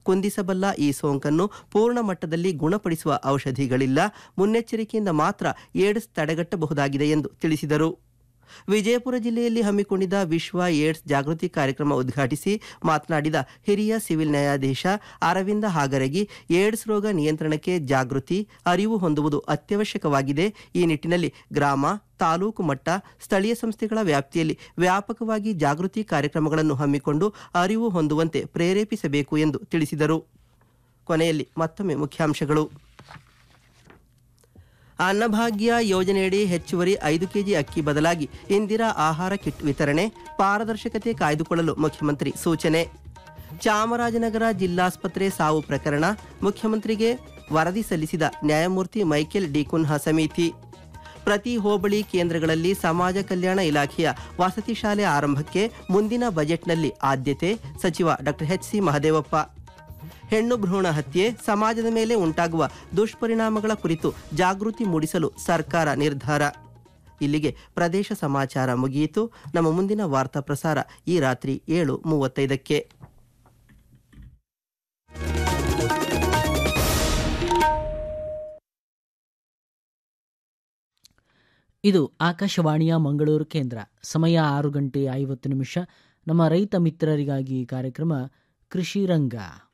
ಕುಂದಿಸಬಲ್ಲ ಈ ಸೋಂಕನ್ನು ಪೂರ್ಣ ಮಟ್ಟದಲ್ಲಿ ಗುಣಪಡಿಸುವ ಔಷಧಿಗಳಿಲ್ಲ ಮುನ್ನೆಚ್ಚರಿಕೆಯಿಂದ ಮಾತ್ರ ಏಡ್ಸ್ ತಡೆಗಟ್ಟಬಹುದಾಗಿದೆ ಎಂದು ತಿಳಿಸಿದರು ವಿಜಯಪುರ ಜಿಲ್ಲೆಯಲ್ಲಿ ಹಮ್ಮಿಕೊಂಡಿದ್ದ ವಿಶ್ವ ಏಡ್ಸ್ ಜಾಗೃತಿ ಕಾರ್ಯಕ್ರಮ ಉದ್ಘಾಟಿಸಿ ಮಾತನಾಡಿದ ಹಿರಿಯ ಸಿವಿಲ್ ನ್ಯಾಯಾಧೀಶ ಅರವಿಂದ ಹಾಗರಗಿ ಏಡ್ಸ್ ರೋಗ ನಿಯಂತ್ರಣಕ್ಕೆ ಜಾಗೃತಿ ಅರಿವು ಹೊಂದುವುದು ಅತ್ಯವಶ್ಯಕವಾಗಿದೆ ಈ ನಿಟ್ಟಿನಲ್ಲಿ ಗ್ರಾಮ ತಾಲೂಕು ಮಟ್ಟ ಸ್ಥಳೀಯ ಸಂಸ್ಥೆಗಳ ವ್ಯಾಪ್ತಿಯಲ್ಲಿ ವ್ಯಾಪಕವಾಗಿ ಜಾಗೃತಿ ಕಾರ್ಯಕ್ರಮಗಳನ್ನು ಹಮ್ಮಿಕೊಂಡು ಅರಿವು ಹೊಂದುವಂತೆ ಪ್ರೇರೇಪಿಸಬೇಕು ಎಂದು ತಿಳಿಸಿದರು ಕೊನೆಯಲ್ಲಿ ಮತ್ತೊಮ್ಮೆ ಮುಖ್ಯಾಂಶಗಳು ಅನ್ನಭಾಗ್ಯ ಯೋಜನೆಯಡಿ ಹೆಚ್ಚುವರಿ ಐದು ಕೆಜಿ ಅಕ್ಕಿ ಬದಲಾಗಿ ಇಂದಿರಾ ಆಹಾರ ಕಿಟ್ ವಿತರಣೆ ಪಾರದರ್ಶಕತೆ ಕಾಯ್ದುಕೊಳ್ಳಲು ಮುಖ್ಯಮಂತ್ರಿ ಸೂಚನೆ ಚಾಮರಾಜನಗರ ಜಿಲ್ಲಾಸ್ಪತ್ರೆ ಸಾವು ಪ್ರಕರಣ ಮುಖ್ಯಮಂತ್ರಿಗೆ ವರದಿ ಸಲ್ಲಿಸಿದ ನ್ಯಾಯಮೂರ್ತಿ ಮೈಕೆಲ್ ಡಿ ಕುನ್ಹಾ ಸಮಿತಿ ಪ್ರತಿ ಹೋಬಳಿ ಕೇಂದ್ರಗಳಲ್ಲಿ ಸಮಾಜ ಕಲ್ಯಾಣ ಇಲಾಖೆಯ ವಸತಿ ಶಾಲೆ ಆರಂಭಕ್ಕೆ ಮುಂದಿನ ಬಜೆಟ್ನಲ್ಲಿ ಆದ್ಯತೆ ಸಚಿವ ಡಾಕ್ಟರ್ ಎಚ್ ಸಿ ಮಹದೇವಪ್ಪ ಹೆಣ್ಣು ಭ್ರೂಣ ಹತ್ಯೆ ಸಮಾಜದ ಮೇಲೆ ಉಂಟಾಗುವ ದುಷ್ಪರಿಣಾಮಗಳ ಕುರಿತು ಜಾಗೃತಿ ಮೂಡಿಸಲು ಸರ್ಕಾರ ನಿರ್ಧಾರ ಇಲ್ಲಿಗೆ ಪ್ರದೇಶ ಸಮಾಚಾರ ಮುಗಿಯಿತು ನಮ್ಮ ಮುಂದಿನ ವಾರ್ತಾ ಪ್ರಸಾರ ಈ ರಾತ್ರಿ ಏಳು ಮೂವತ್ತೈದಕ್ಕೆ ಇದು ಆಕಾಶವಾಣಿಯ ಮಂಗಳೂರು ಕೇಂದ್ರ ಸಮಯ ಆರು ಗಂಟೆ ಐವತ್ತು ನಿಮಿಷ ನಮ್ಮ ರೈತ ಮಿತ್ರರಿಗಾಗಿ ಕಾರ್ಯಕ್ರಮ ಕೃಷಿ ರಂಗ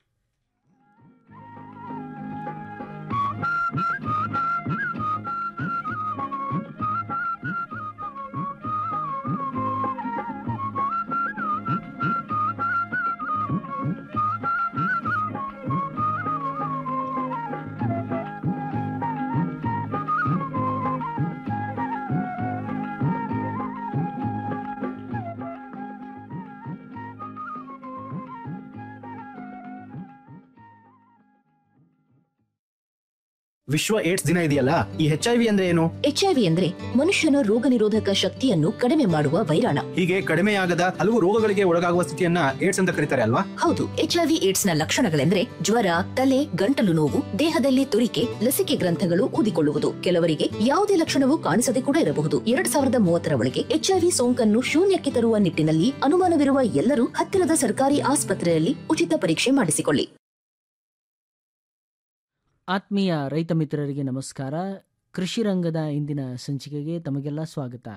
ವಿಶ್ವ ಏಡ್ಸ್ ದಿನ ಇದೆಯಲ್ಲ ಈ ಎಚ್ ಐ ವಿ ಅಂದ್ರೆ ಏನು ಎಚ್ಐವಿ ಅಂದ್ರೆ ಮನುಷ್ಯನ ರೋಗ ನಿರೋಧಕ ಶಕ್ತಿಯನ್ನು ಕಡಿಮೆ ಮಾಡುವ ವೈರಾಣ ಹೀಗೆ ಕಡಿಮೆಯಾಗದ ಹಲವು ರೋಗಗಳಿಗೆ ಒಳಗಾಗುವ ಸ್ಥಿತಿಯನ್ನ ಏಡ್ಸ್ ಅಂತ ಕರೀತಾರೆ ಅಲ್ವಾ ಹೌದು ಎಚ್ಐವಿ ಏಡ್ಸ್ ನ ಲಕ್ಷಣಗಳೆಂದ್ರೆ ಜ್ವರ ತಲೆ ಗಂಟಲು ನೋವು ದೇಹದಲ್ಲಿ ತುರಿಕೆ ಲಸಿಕೆ ಗ್ರಂಥಗಳು ಊದಿಕೊಳ್ಳುವುದು ಕೆಲವರಿಗೆ ಯಾವುದೇ ಲಕ್ಷಣವೂ ಕಾಣಿಸದೆ ಕೂಡ ಇರಬಹುದು ಎರಡ್ ಸಾವಿರದ ಮೂವತ್ತರ ಒಳಗೆ ಎಚ್ಐವಿ ಸೋಂಕನ್ನು ಶೂನ್ಯಕ್ಕೆ ತರುವ ನಿಟ್ಟಿನಲ್ಲಿ ಅನುಮಾನವಿರುವ ಎಲ್ಲರೂ ಹತ್ತಿರದ ಸರ್ಕಾರಿ ಆಸ್ಪತ್ರೆಯಲ್ಲಿ ಉಚಿತ ಪರೀಕ್ಷೆ ಮಾಡಿಸಿಕೊಳ್ಳಿ ಆತ್ಮೀಯ ರೈತ ಮಿತ್ರರಿಗೆ ನಮಸ್ಕಾರ ಕೃಷಿ ರಂಗದ ಇಂದಿನ ಸಂಚಿಕೆಗೆ ತಮಗೆಲ್ಲ ಸ್ವಾಗತ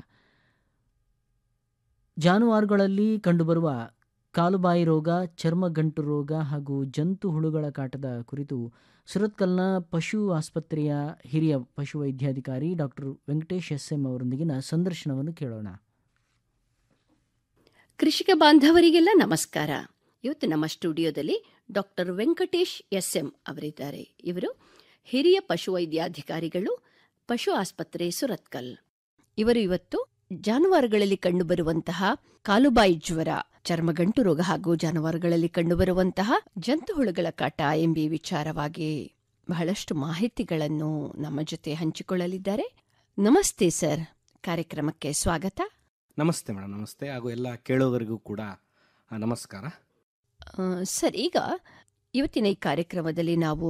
ಜಾನುವಾರುಗಳಲ್ಲಿ ಕಂಡುಬರುವ ಕಾಲುಬಾಯಿ ರೋಗ ಚರ್ಮಗಂಟು ರೋಗ ಹಾಗೂ ಜಂತು ಹುಳುಗಳ ಕಾಟದ ಕುರಿತು ಸುರತ್ಕಲ್ನ ಪಶು ಆಸ್ಪತ್ರೆಯ ಹಿರಿಯ ಪಶು ವೈದ್ಯಾಧಿಕಾರಿ ಡಾಕ್ಟರ್ ವೆಂಕಟೇಶ್ ಎಸ್ ಎಂ ಅವರೊಂದಿಗಿನ ಸಂದರ್ಶನವನ್ನು ಕೇಳೋಣ ಕೃಷಿಕ ಬಾಂಧವರಿಗೆಲ್ಲ ನಮಸ್ಕಾರ ಇವತ್ತು ನಮ್ಮ ಸ್ಟುಡಿಯೋದಲ್ಲಿ ಡಾಕ್ಟರ್ ವೆಂಕಟೇಶ್ ಎಸ್ ಎಂ ಅವರಿದ್ದಾರೆ ಇವರು ಹಿರಿಯ ಪಶುವೈದ್ಯಾಧಿಕಾರಿಗಳು ಪಶು ಆಸ್ಪತ್ರೆ ಸುರತ್ಕಲ್ ಇವರು ಇವತ್ತು ಜಾನುವಾರುಗಳಲ್ಲಿ ಕಂಡುಬರುವಂತಹ ಕಾಲುಬಾಯಿ ಜ್ವರ ಚರ್ಮಗಂಟು ರೋಗ ಹಾಗೂ ಜಾನುವಾರುಗಳಲ್ಲಿ ಕಂಡುಬರುವಂತಹ ಜಂತುಹುಳುಗಳ ಕಾಟ ಎಂಬ ವಿಚಾರವಾಗಿ ಬಹಳಷ್ಟು ಮಾಹಿತಿಗಳನ್ನು ನಮ್ಮ ಜೊತೆ ಹಂಚಿಕೊಳ್ಳಲಿದ್ದಾರೆ ನಮಸ್ತೆ ಸರ್ ಕಾರ್ಯಕ್ರಮಕ್ಕೆ ಸ್ವಾಗತ ನಮಸ್ತೆ ಮೇಡಮ್ ನಮಸ್ತೆ ಹಾಗೂ ಎಲ್ಲ ಕೇಳೋವರಿಗೂ ಕೂಡ ಆ, ನಮಸ್ಕಾರ ಆ, ಸರ್ ಈಗ ಇವತ್ತಿನ ಈ ಕಾರ್ಯಕ್ರಮದಲ್ಲಿ ನಾವು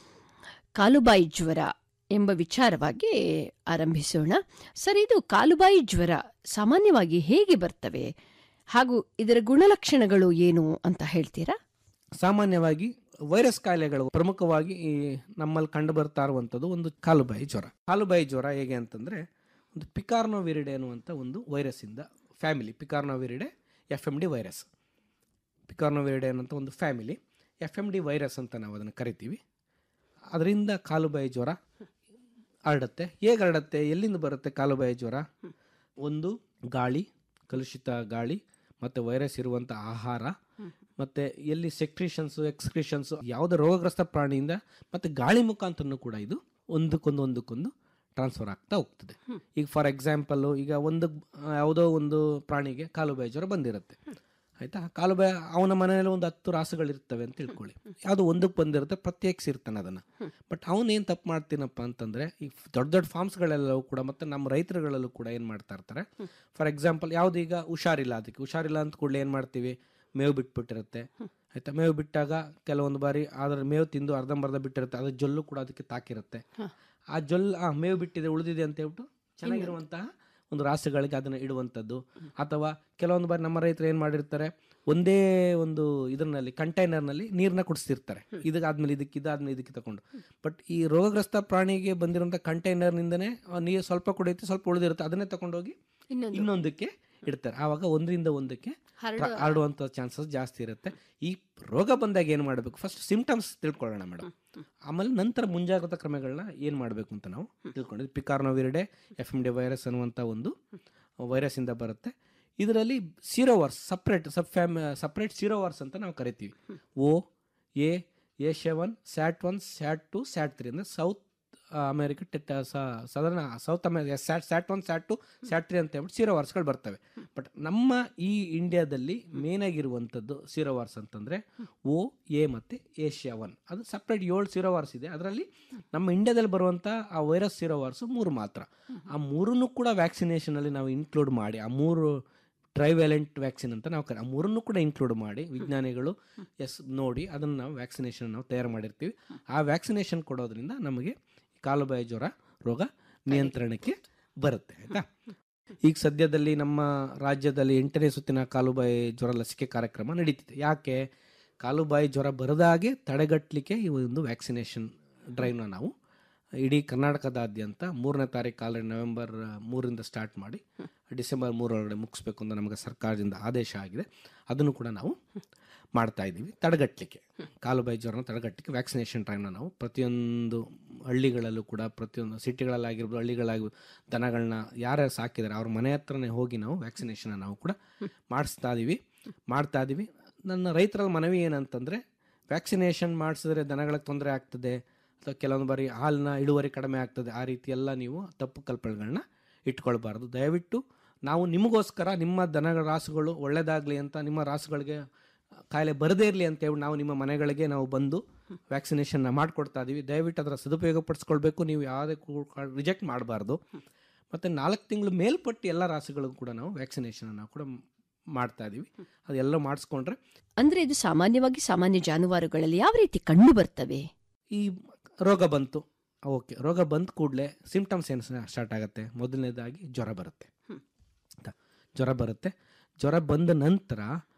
ಕಾಲುಬಾಯಿ ಜ್ವರ ಎಂಬ ವಿಚಾರವಾಗಿ ಆರಂಭಿಸೋಣ ಸರ್ ಇದು ಕಾಲುಬಾಯಿ ಜ್ವರ ಸಾಮಾನ್ಯವಾಗಿ ಹೇಗೆ ಬರ್ತವೆ ಹಾಗೂ ಇದರ ಗುಣಲಕ್ಷಣಗಳು ಏನು ಅಂತ ಹೇಳ್ತೀರಾ ಸಾಮಾನ್ಯವಾಗಿ ವೈರಸ್ ಕಾಯಿಲೆಗಳು ಪ್ರಮುಖವಾಗಿ ಈ ನಮ್ಮಲ್ಲಿ ಕಂಡು ಬರ್ತಾ ಇರುವಂಥದ್ದು ಒಂದು ಕಾಲುಬಾಯಿ ಜ್ವರ ಕಾಲುಬಾಯಿ ಜ್ವರ ಹೇಗೆ ಅಂತಂದರೆ ಒಂದು ಪಿಕಾರ್ನೋವಿರಿಡೆ ಅನ್ನುವಂಥ ಒಂದು ವೈರಸ್ಸಿಂದ family picornaviridae F M D virus picornaviridae ಅನ್ನೋಂಥ ಒಂದು family F M D virus ಅಂತ ನಾವು ಅದನ್ನು ಕರಿತೀವಿ ಅದರಿಂದ ಕಾಲುಬಾಯಿ ಜ್ವರ ಹರಡುತ್ತೆ ಹೇಗೆ ಹರಡುತ್ತೆ ಎಲ್ಲಿಂದ ಬರುತ್ತೆ ಕಾಲುಬಾಯಿ ಜ್ವರ ಒಂದು ಗಾಳಿ ಕಲುಷಿತ ಗಾಳಿ ಮತ್ತು ವೈರಸ್ ಇರುವಂಥ ಆಹಾರ ಮತ್ತು ಎಲ್ಲಿ ಸೆಕ್ರಿಷನ್ಸು ಎಕ್ಸ್ಕ್ರಿಷನ್ಸು ಯಾವುದೇ ರೋಗಗ್ರಸ್ತ ಪ್ರಾಣಿಯಿಂದ ಮತ್ತು ಗಾಳಿ ಮುಖಾಂತರನೂ ಕೂಡ ಇದು ಒಂದಕ್ಕೊಂದು ಒಂದಕ್ಕೊಂದು ಟ್ರಾನ್ಸ್ಫರ್ ಆಗ್ತಾ ಹೋಗ್ತದೆ ಈಗ ಫಾರ್ ಎಕ್ಸಾಂಪಲ್ಲು ಈಗ ಒಂದು ಆ, ಯಾವುದೋ ಒಂದು ಪ್ರಾಣಿಗೆ ಕಾಲುಬಾಯಿ ಜ್ವರ ಬಂದಿರುತ್ತೆ ಆಯಿತಾ ಕಾಲುಬಾಯಿ ಅವನ ಮನೆಯಲ್ಲಿ ಒಂದು ಹತ್ತು ರಾಸುಗಳಿರ್ತವೆ ಅಂತ ತಿಳ್ಕೊಳ್ಳಿ ಯಾವುದೋ ಒಂದಕ್ಕೆ ಬಂದಿರುತ್ತೆ ಪ್ರತ್ಯೇಕಿಸಿರ್ತಾನೆ ಅದನ್ನು ಬಟ್ ಅವನೇನು ತಪ್ಪು ಮಾಡ್ತೀನಪ್ಪ ಅಂತಂದರೆ ಈ ದೊಡ್ಡ ದೊಡ್ಡ ಫಾರ್ಮ್ಸ್ಗಳೆಲ್ಲವೂ ಕೂಡ ಮತ್ತು ನಮ್ಮ ರೈತರುಗಳಲ್ಲೂ ಕೂಡ ಏನು ಮಾಡ್ತಾ ಇರ್ತಾರೆ ಫಾರ್ ಎಕ್ಸಾಂಪಲ್ ಯಾವುದು ಈಗ ಹುಷಾರಿಲ್ಲ ಅದಕ್ಕೆ ಹುಷಾರಿಲ್ಲ ಅಂತ ಕೂಡಲೇ ಏನು ಮಾಡ್ತೀವಿ ಮೇವು ಬಿಟ್ಬಿಟ್ಟಿರುತ್ತೆ ಆಯ್ತಾ ಮೇವು ಬಿಟ್ಟಾಗ ಕೆಲವೊಂದು ಬಾರಿ ಅದರ ಮೇವು ತಿಂದು ಅರ್ಧಂಬರ್ಧ ಬಿಟ್ಟಿರುತ್ತೆ ಅದ್ರ ಜೊಲ್ಲು ಕೂಡ ಅದಕ್ಕೆ ತಾಕಿರುತ್ತೆ ಆ ಜೊಲ್ಲು ಆ ಮೇವು ಬಿಟ್ಟಿದೆ ಉಳಿದಿದೆ ಅಂತ ಹೇಳ್ಬಿಟ್ಟು ಚೆನ್ನಾಗಿರುವಂತಹ ಒಂದು ರಾಸುಗಳಿಗೆ ಅದನ್ನು ಇಡುವಂಥದ್ದು ಅಥವಾ ಕೆಲವೊಂದು ಬಾರಿ ನಮ್ಮ ರೈತರು ಏನು ಮಾಡಿರ್ತಾರೆ ಒಂದೇ ಒಂದು ಇದರಲ್ಲಿ ಕಂಟೈನರ್ನಲ್ಲಿ ನೀರನ್ನ ಕುಡಿಸ್ತಿರ್ತಾರೆ ಇದಕ್ಕಾದ್ಮೇಲೆ ಇದಕ್ಕೆ ಇದಾದ್ಮೇಲೆ ಇದಕ್ಕೆ ತಗೊಂಡು ಬಟ್ ಈ ರೋಗಗ್ರಸ್ತ ಪ್ರಾಣಿಗೆ ಬಂದಿರೋಂಥ ಕಂಟೈನರ್ನಿಂದನೇ ನೀರು ಸ್ವಲ್ಪ ಕುಡಿಯುತ್ತೆ ಸ್ವಲ್ಪ ಉಳಿದಿರುತ್ತೆ ಅದನ್ನೇ ತಗೊಂಡೋಗಿ ಇನ್ನೊಂದು ಇನ್ನೊಂದಕ್ಕೆ ಇಡ್ತಾರೆ ಆವಾಗ ಒಂದರಿಂದ ಒಂದಕ್ಕೆ ಹರಡುವ- ಪ್ರ- ಹರಡುವಂಥ ಚಾನ್ಸಸ್ ಜಾಸ್ತಿ ಇರುತ್ತೆ ಈ ರೋಗ ಬಂದಾಗ ಏನು ಮಾಡಬೇಕು ಫಸ್ಟ್ ಸಿಂಪ್ಟಮ್ಸ್ ತಿಳ್ಕೊಳ್ಳೋಣ ಮೇಡಮ್ ಆಮೇಲೆ ನಂತರ ಮುಂಜಾಗ್ರತಾ ಕ್ರಮಗಳನ್ನ ಏನು ಮಾಡಬೇಕು ಅಂತ ನಾವು ತಿಳ್ಕೊಂಡಿದ್ವಿ picornaviridae F M D virus ಅನ್ನುವಂಥ ಒಂದು ವೈರಸ್ಸಿಂದ ಬರುತ್ತೆ ಇದರಲ್ಲಿ serovars separate sub fam separate serovars ಅಂತ ನಾವು ಕರಿತೀವಿ O A A seven SAT one SAT two SAT three ಅಂದರೆ ಸೌತ್ ಅಮೇರಿಕ ಟೆಟ್ ಸಾಧಾರಣ South America SAT SAT one SAT two SAT three ಅಂತ ಹೇಳ್ಬಿಟ್ಟು ಸೀರೋವಾರ್ಸ್ಗಳು ಬರ್ತವೆ ಬಟ್ ನಮ್ಮ ಈ ಇಂಡಿಯಾದಲ್ಲಿ ಮೇನ್ ಆಗಿರುವಂಥದ್ದು ಸೀರೋವಾರ್ಸ್ ಅಂತಂದರೆ ಓ ಎ ಮತ್ತು ಏಷ್ಯಾ ಒನ್ ಅದು ಸಪ್ರೇಟ್ ಏಳು ಸೀರೋವಾರ್ಸ್ ಇದೆ ಅದರಲ್ಲಿ ನಮ್ಮ ಇಂಡಿಯಾದಲ್ಲಿ ಬರುವಂಥ ಆ ವೈರಸ್ ಸೀರೋವಾರ್ಸು ಮೂರು ಮಾತ್ರ ಆ ಮೂರನ್ನು ಕೂಡ ವ್ಯಾಕ್ಸಿನೇಷನಲ್ಲಿ ನಾವು ಇನ್ಕ್ಲೂಡ್ ಮಾಡಿ ಆ ಮೂರು ಟ್ರೈವ್ಯಾಲೆಂಟ್ ವ್ಯಾಕ್ಸಿನ್ ಅಂತ ನಾವು ಕರೆ ಆ ಮೂರನ್ನು ಕೂಡ ಇನ್ಕ್ಲೂಡ್ ಮಾಡಿ ವಿಜ್ಞಾನಿಗಳು ಎಸ್ ನೋಡಿ ಅದನ್ನು ನಾವು ವ್ಯಾಕ್ಸಿನೇಷನ್ ನಾವು ತಯಾರು ಮಾಡಿರ್ತೀವಿ ಆ ವ್ಯಾಕ್ಸಿನೇಷನ್ ಕೊಡೋದ್ರಿಂದ ನಮಗೆ ಕಾಲುಬಾಯಿ ಜ್ವರ ರೋಗ ನಿಯಂತ್ರಣಕ್ಕೆ ಬರುತ್ತೆ ಆಯಿತಾ ಈಗ ಸದ್ಯದಲ್ಲಿ ನಮ್ಮ ರಾಜ್ಯದಲ್ಲಿ ಎಂಟನೇ ಸುತ್ತಿನ ಕಾಲುಬಾಯಿ ಜ್ವರ ಲಸಿಕೆ ಕಾರ್ಯಕ್ರಮ ನಡೀತಿದೆ ಯಾಕೆ ಕಾಲುಬಾಯಿ ಜ್ವರ ಬರದಾಗೆ ತಡೆಗಟ್ಟಲಿಕ್ಕೆ ಈ ಒಂದು ವ್ಯಾಕ್ಸಿನೇಷನ್ ಡ್ರೈವ್ನ ನಾವು ಇಡೀ ಕರ್ನಾಟಕದಾದ್ಯಂತ ಮೂರನೇ ತಾರೀಕು ಆಲ್ರೆಡಿ ನವೆಂಬರ್ ಮೂರಿಂದ ಸ್ಟಾರ್ಟ್ ಮಾಡಿ ಡಿಸೆಂಬರ್ ಮೂರೊಳಗಡೆ ಮುಗಿಸ್ಬೇಕು ಅಂತ ನಮಗೆ ಸರ್ಕಾರದಿಂದ ಆದೇಶ ಆಗಿದೆ ಅದನ್ನು ಕೂಡ ನಾವು ಮಾಡ್ತಾ ಇದ್ದೀವಿ ತಡೆಗಟ್ಟಲಿಕ್ಕೆ ಕಾಲುಬಾಯಿ ಜ್ವರನ ತಡೆಗಟ್ಟಲಿಕ್ಕೆ ವ್ಯಾಕ್ಸಿನೇಷನ್ ಡ್ರೈವ್ನ ನಾವು ಪ್ರತಿಯೊಂದು ಹಳ್ಳಿಗಳಲ್ಲೂ ಕೂಡ ಪ್ರತಿಯೊಂದು ಸಿಟಿಗಳಲ್ಲಾಗಿರ್ಬೋದು ಹಳ್ಳಿಗಳಾಗಿರ್ಬೋದು ದನಗಳನ್ನ ಯಾರ್ಯಾರು ಸಾಕಿದ್ದಾರೆ ಅವ್ರ ಮನೆ ಹತ್ರನೇ ಹೋಗಿ ನಾವು ವ್ಯಾಕ್ಸಿನೇಷನ್ನ ನಾವು ಕೂಡ ಮಾಡಿಸ್ತಾ ಇದ್ದೀವಿ ಮಾಡ್ತಾ ಇದ್ದೀವಿ ನನ್ನ ರೈತರ ಮನವಿ ಏನಂತಂದರೆ ವ್ಯಾಕ್ಸಿನೇಷನ್ ಮಾಡಿಸಿದ್ರೆ ದನಗಳಿಗೆ ತೊಂದರೆ ಆಗ್ತದೆ ಅಥವಾ ಕೆಲವೊಂದು ಬಾರಿ ಹಾಲಿನ ಇಳುವರಿ ಕಡಿಮೆ ಆಗ್ತದೆ ಆ ರೀತಿ ಎಲ್ಲ ನೀವು ತಪ್ಪು ಕಲ್ಪನೆಗಳನ್ನ ಇಟ್ಕೊಳ್ಬಾರ್ದು ದಯವಿಟ್ಟು ನಾವು ನಿಮಗೋಸ್ಕರ ನಿಮ್ಮ ದನಗಳ ರಾಸುಗಳು ಒಳ್ಳೆಯದಾಗಲಿ ಅಂತ ನಿಮ್ಮ ರಾಸುಗಳಿಗೆ ಕಾಯಿಲೆ ಬರದೇ ಇರಲಿ ಅಂತ ಹೇಳಿ ನಾವು ನಿಮ್ಮ ಮನೆಗಳಿಗೆ ನಾವು ಬಂದು ವ್ಯಾಕ್ಸಿನೇಷನ್ನ ಮಾಡಿಕೊಡ್ತಾ ಇದ್ದೀವಿ ದಯವಿಟ್ಟು ಅದರ ಸದುಪಯೋಗ ಪಡಿಸ್ಕೊಳ್ಬೇಕು ನೀವು ಯಾವುದೇ ರಿಜೆಕ್ಟ್ ಮಾಡಬಾರ್ದು ಮತ್ತು ನಾಲ್ಕು ತಿಂಗಳು ಮೇಲ್ಪಟ್ಟು ಎಲ್ಲ ರಾಸುಗಳಿಗೂ ಕೂಡ ನಾವು ವ್ಯಾಕ್ಸಿನೇಷನ್ ನಾವು ಕೂಡ ಮಾಡ್ತಾ ಇದ್ದೀವಿ ಅದೆಲ್ಲ ಮಾಡಿಸ್ಕೊಂಡ್ರೆ ಅಂದ್ರೆ ಇದು ಸಾಮಾನ್ಯವಾಗಿ ಸಾಮಾನ್ಯ ಜಾನುವಾರುಗಳಲ್ಲಿ ಯಾವ ರೀತಿ ಕಂಡು ಬರ್ತವೆ ಈ ರೋಗ ಬಂತು ಓಕೆ ರೋಗ ಬಂದ ಕೂಡಲೇ ಸಿಂಪ್ಟಮ್ಸ್ ಏನು ಸ್ಟಾರ್ಟ್ ಆಗುತ್ತೆ ಮೊದಲನೇದಾಗಿ ಜ್ವರ ಬರುತ್ತೆ ಆಯ್ತಾ? ಜ್ವರ ಬರುತ್ತೆ ಜ್ವರ ಬಂದ ನಂತರ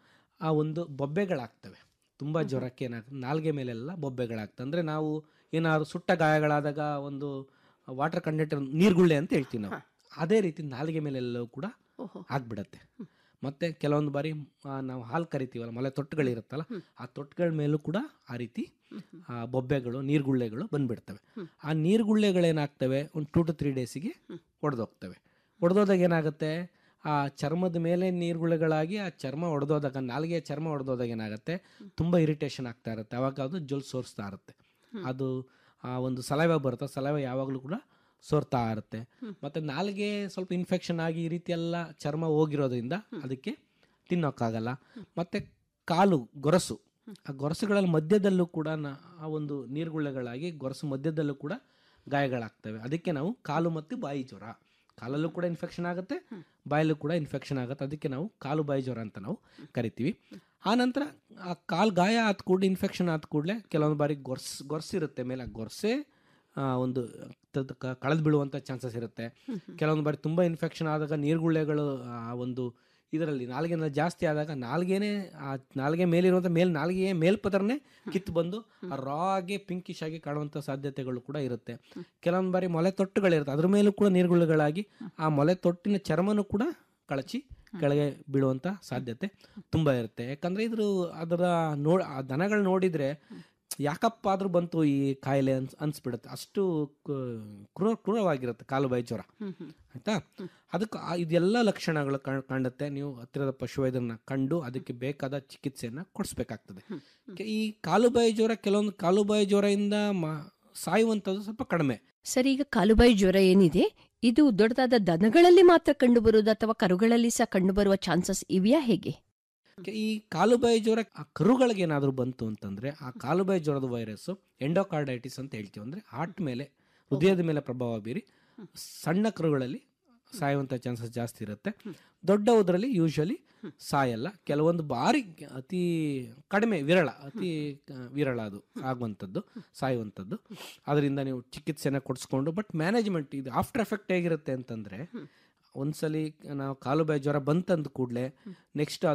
ಆ ಒಂದು ಬೊಬ್ಬೆಗಳಾಗ್ತವೆ ತುಂಬ ಜ್ವರಕ್ಕೆ ಏನಾಗ್ತದೆ ನಾಲ್ಗೆ ಮೇಲೆಲ್ಲ ಬೊಬ್ಬೆಗಳಾಗ್ತವೆ ಅಂದರೆ ನಾವು ಏನಾದ್ರು ಸುಟ್ಟ ಗಾಯಗಳಾದಾಗ ಒಂದು ವಾಟರ್ ಕಂಟೆಂಟ್ ನೀರ್ಗುಳ್ಳೆ ಅಂತ ಹೇಳ್ತೀವಿ ನಾವು ಅದೇ ರೀತಿ ನಾಲಿಗೆ ಮೇಲೆಲ್ಲವೂ ಕೂಡ ಆಗ್ಬಿಡತ್ತೆ ಮತ್ತೆ ಕೆಲವೊಂದು ಬಾರಿ ಆ, ನಾವು ಹಾಲು ಕರಿತೀವಲ್ಲ ಮೊಲೆ ತೊಟ್ಟುಗಳಿರುತ್ತಲ್ಲ ಆ ತೊಟ್ಟುಗಳ ಮೇಲೂ ಕೂಡ ಆ ರೀತಿ ಆ, ಬೊಬ್ಬೆಗಳು ನೀರ್ಗುಳ್ಳೆಗಳು ಬಂದ್ಬಿಡ್ತವೆ ಆ ನೀರ್ಗುಳ್ಳೆಗಳೇನಾಗ್ತವೆ ಒಂದು ಟೂ ಟು ತ್ರೀ ಡೇಸಿಗೆ ಒಡೆದೋಗ್ತವೆ ಒಡೆದೋದಾಗ ಏನಾಗುತ್ತೆ ಆ ಚರ್ಮದ ಮೇಲೆ ನೀರ್ಗುಳ್ಳೆಗಳಾಗಿ ಆ ಚರ್ಮ ಒಡೆದೋದಾಗ ನಾಲಿಗೆಯ ಚರ್ಮ ಒಡೆದೋದಾಗ ಏನಾಗುತ್ತೆ ತುಂಬ ಇರಿಟೇಷನ್ ಆಗ್ತಾ ಇರುತ್ತೆ ಅವಾಗ ಅದು ಜೊಲ್ ಸೋರಿಸ್ತಾ ಇರುತ್ತೆ ಅದು ಆ ಒಂದು ಸಲೈವ ಬರುತ್ತೆ ಸಲೈವ ಯಾವಾಗಲೂ ಕೂಡ ಸೋರ್ತಾ ಇರುತ್ತೆ ಮತ್ತು ನಾಲಿಗೆ ಸ್ವಲ್ಪ ಇನ್ಫೆಕ್ಷನ್ ಆಗಿ ಈ ರೀತಿ ಎಲ್ಲ ಚರ್ಮ ಹೋಗಿರೋದ್ರಿಂದ ಅದಕ್ಕೆ ತಿನ್ನೋಕ್ಕಾಗಲ್ಲ ಮತ್ತು ಕಾಲು ಗೊರಸು ಆ ಗೊರಸುಗಳಲ್ಲಿ ಮಧ್ಯದಲ್ಲೂ ಕೂಡ ನ- ಆ ಒಂದು ನೀರ್ಗುಳ್ಳೆಗಳಾಗಿ ಗೊರಸು ಮಧ್ಯದಲ್ಲೂ ಕೂಡ ಗಾಯಗಳಾಗ್ತವೆ ಅದಕ್ಕೆ ನಾವು ಕಾಲು ಮತ್ತು ಬಾಯಿ ಜ್ವರ ಕಾಲಲ್ಲೂ ಕೂಡ ಇನ್ಫೆಕ್ಷನ್ ಆಗುತ್ತೆ ಬಾಯಲ್ಲೂ ಕೂಡ ಇನ್ಫೆಕ್ಷನ್ ಆಗುತ್ತೆ ಅದಕ್ಕೆ ನಾವು ಕಾಲು ಬಾಯಿ ಜ್ವರ ಅಂತ ನಾವು ಕರಿತೀವಿ ಆ ನಂತರ ಆ ಕಾಲು ಗಾಯ ಆದ ಕೂಡಲೇ ಇನ್ಫೆಕ್ಷನ್ ಆದ ಕೂಡಲೇ ಕೆಲವೊಂದು ಬಾರಿ ಗೊರ್ಸ್ ಗೊರ್ಸಿರುತ್ತೆ ಮೇಲೆ ಆ ಗೊರ್ಸೆ ಆ, ಒಂದು ಕಳೆದು ಬೀಳುವಂಥ ಚಾನ್ಸಸ್ ಇರುತ್ತೆ ಕೆಲವೊಂದು ಬಾರಿ ತುಂಬ ಇನ್ಫೆಕ್ಷನ್ ಆದಾಗ ನೀರ್ಗುಳ್ಳೆಗಳು ಆ ಒಂದು ಇದರಲ್ಲಿ ನಾಲ್ಗೆನ ಜಾಸ್ತಿ ಆದಾಗ ನಾಲ್ಗೆನೇ ಆ ನಾಲ್ಗೆ ಮೇಲಿರುವಂಥ ಮೇಲ್ ನಾಲ್ಗೆಯ ಮೇಲ್ಪದರನೇ ಕಿತ್ತು ಬಂದು ಆ ರಾ ಆಗಿ ಪಿಂಕಿಶ್ ಆಗಿ ಕಾಣುವಂಥ ಸಾಧ್ಯತೆಗಳು ಕೂಡ ಇರುತ್ತೆ ಕೆಲವೊಂದು ಬಾರಿ ಮೊಲೆ ತೊಟ್ಟುಗಳಿರುತ್ತೆ ಅದ್ರ ಮೇಲೂ ಕೂಡ ನೀರ್ಗುಳ್ಳೆಗಳಾಗಿ ಆ ಮೊಲೆ ತೊಟ್ಟಿನ ಚರ್ಮನೂ ಕೂಡ ಕಳಚಿ ಕೆಳಗೆ ಬೀಳುವಂಥ ಸಾಧ್ಯತೆ ತುಂಬ ಇರುತ್ತೆ ಯಾಕಂದರೆ ಇದ್ರ ಅದರ ನೋ ಆ ದನಗಳು ನೋಡಿದರೆ ಯಾಕಪ್ಪ ಆದ್ರೂ ಬಂತು ಈ ಕಾಯಿಲೆ ಅನ್ಸ್ ಅನ್ಸ್ಬಿಡುತ್ತೆ ಅಷ್ಟು ಕ- ಕ್ರೂರ ಕ್ರೂರವಾಗಿರುತ್ತೆ ಕಾಲು ಬಾಯಿ ಜ್ವರ ಆಯ್ತಾ ಅದಕ್ಕೆ ಆ- ಇದೆಲ್ಲ ಲಕ್ಷಣಗಳು ಕಣ್- ಕಾಣುತ್ತೆ ನೀವು ಹತ್ತಿರದ ಪಶುವೈದ್ಯರನ್ನ ಕಂಡು ಅದಕ್ಕೆ ಬೇಕಾದ ಚಿಕಿತ್ಸೆಯನ್ನ ಕೊಡಿಸ್ಬೇಕಾಗ್ತದೆ ಕೆ- ಈ ಕಾಲುಬಾಯಿ ಜ್ವರ ಕೆಲವೊಂದು ಕಾಲುಬಾಯಿ ಜ್ವರದಿಂದ ಮ- ಸಾಯುವಂಥದ್ದು ಸ್ವಲ್ಪ ಕಡಿಮೆ ಸರಿ ಈಗ ಕಾಲುಬಾಯಿ ಜ್ವರ ಏನಿದೆ ಇದು ದೊಡ್ಡದಾದ ದನಗಳಲ್ಲಿ ಮಾತ್ರ ಕಂಡುಬರುವುದು ಅಥವಾ ಕರುಗಳಲ್ಲಿ ಸಹ ಕಂಡುಬರುವ ಚಾನ್ಸಸ್ ಇವೆಯಾ ಹೇಗೆ ಕೆ- ಈ ಕಾಲುಬಾಯಿ ಜ್ವರ ಆ ಕರುಗಳಿಗೆ ಏನಾದರೂ ಬಂತು ಅಂತಂದ್ರೆ ಆ ಕಾಲುಬಾಯಿ ಜ್ವರದ ವೈರಸ್ಸು ಎಂಡೋಕಾರ್ಡೈಟಿಸ್ ಅಂತ ಹೇಳ್ತೀವಿ ಅಂದ್ರೆ ಹಾರ್ಟ್ ಮೇಲೆ ಹೃದಯದ ಮೇಲೆ ಪ್ರಭಾವ ಬೀರಿ ಸಣ್ಣ ಕರುಗಳಲ್ಲಿ ಸಾಯುವಂಥ ಚಾನ್ಸಸ್ ಜಾಸ್ತಿ ಇರುತ್ತೆ ದೊಡ್ಡವುದರಲ್ಲಿ ಯೂಶಲಿ ಸಾಯಲ್ಲ ಕೆಲವೊಂದು ಬಾರಿ ಅತಿ ಕಡಿಮೆ ವಿರಳ ಅತಿ ಆ, ವಿರಳ ಅದು ಆಗುವಂಥದ್ದು ಸಾಯುವಂಥದ್ದು ಅದರಿಂದ ನೀವು ಚಿಕಿತ್ಸೆನ ಕೊಡಿಸ್ಕೊಂಡು ಬಟ್ ಮ್ಯಾನೇಜ್ಮೆಂಟ್ ಇದು ಆಫ್ಟರ್ ಎಫೆಕ್ಟ್ ಹೇಗಿರುತ್ತೆ ಅಂತಂದರೆ ಒಂದ್ಸಲಿ ನಾವು ಕಾಲುಬಾಯಿ ಜ್ವರ ಬಂತಂದ ಕೂಡಲೇ ನೆಕ್ಸ್ಟ್ ಅದು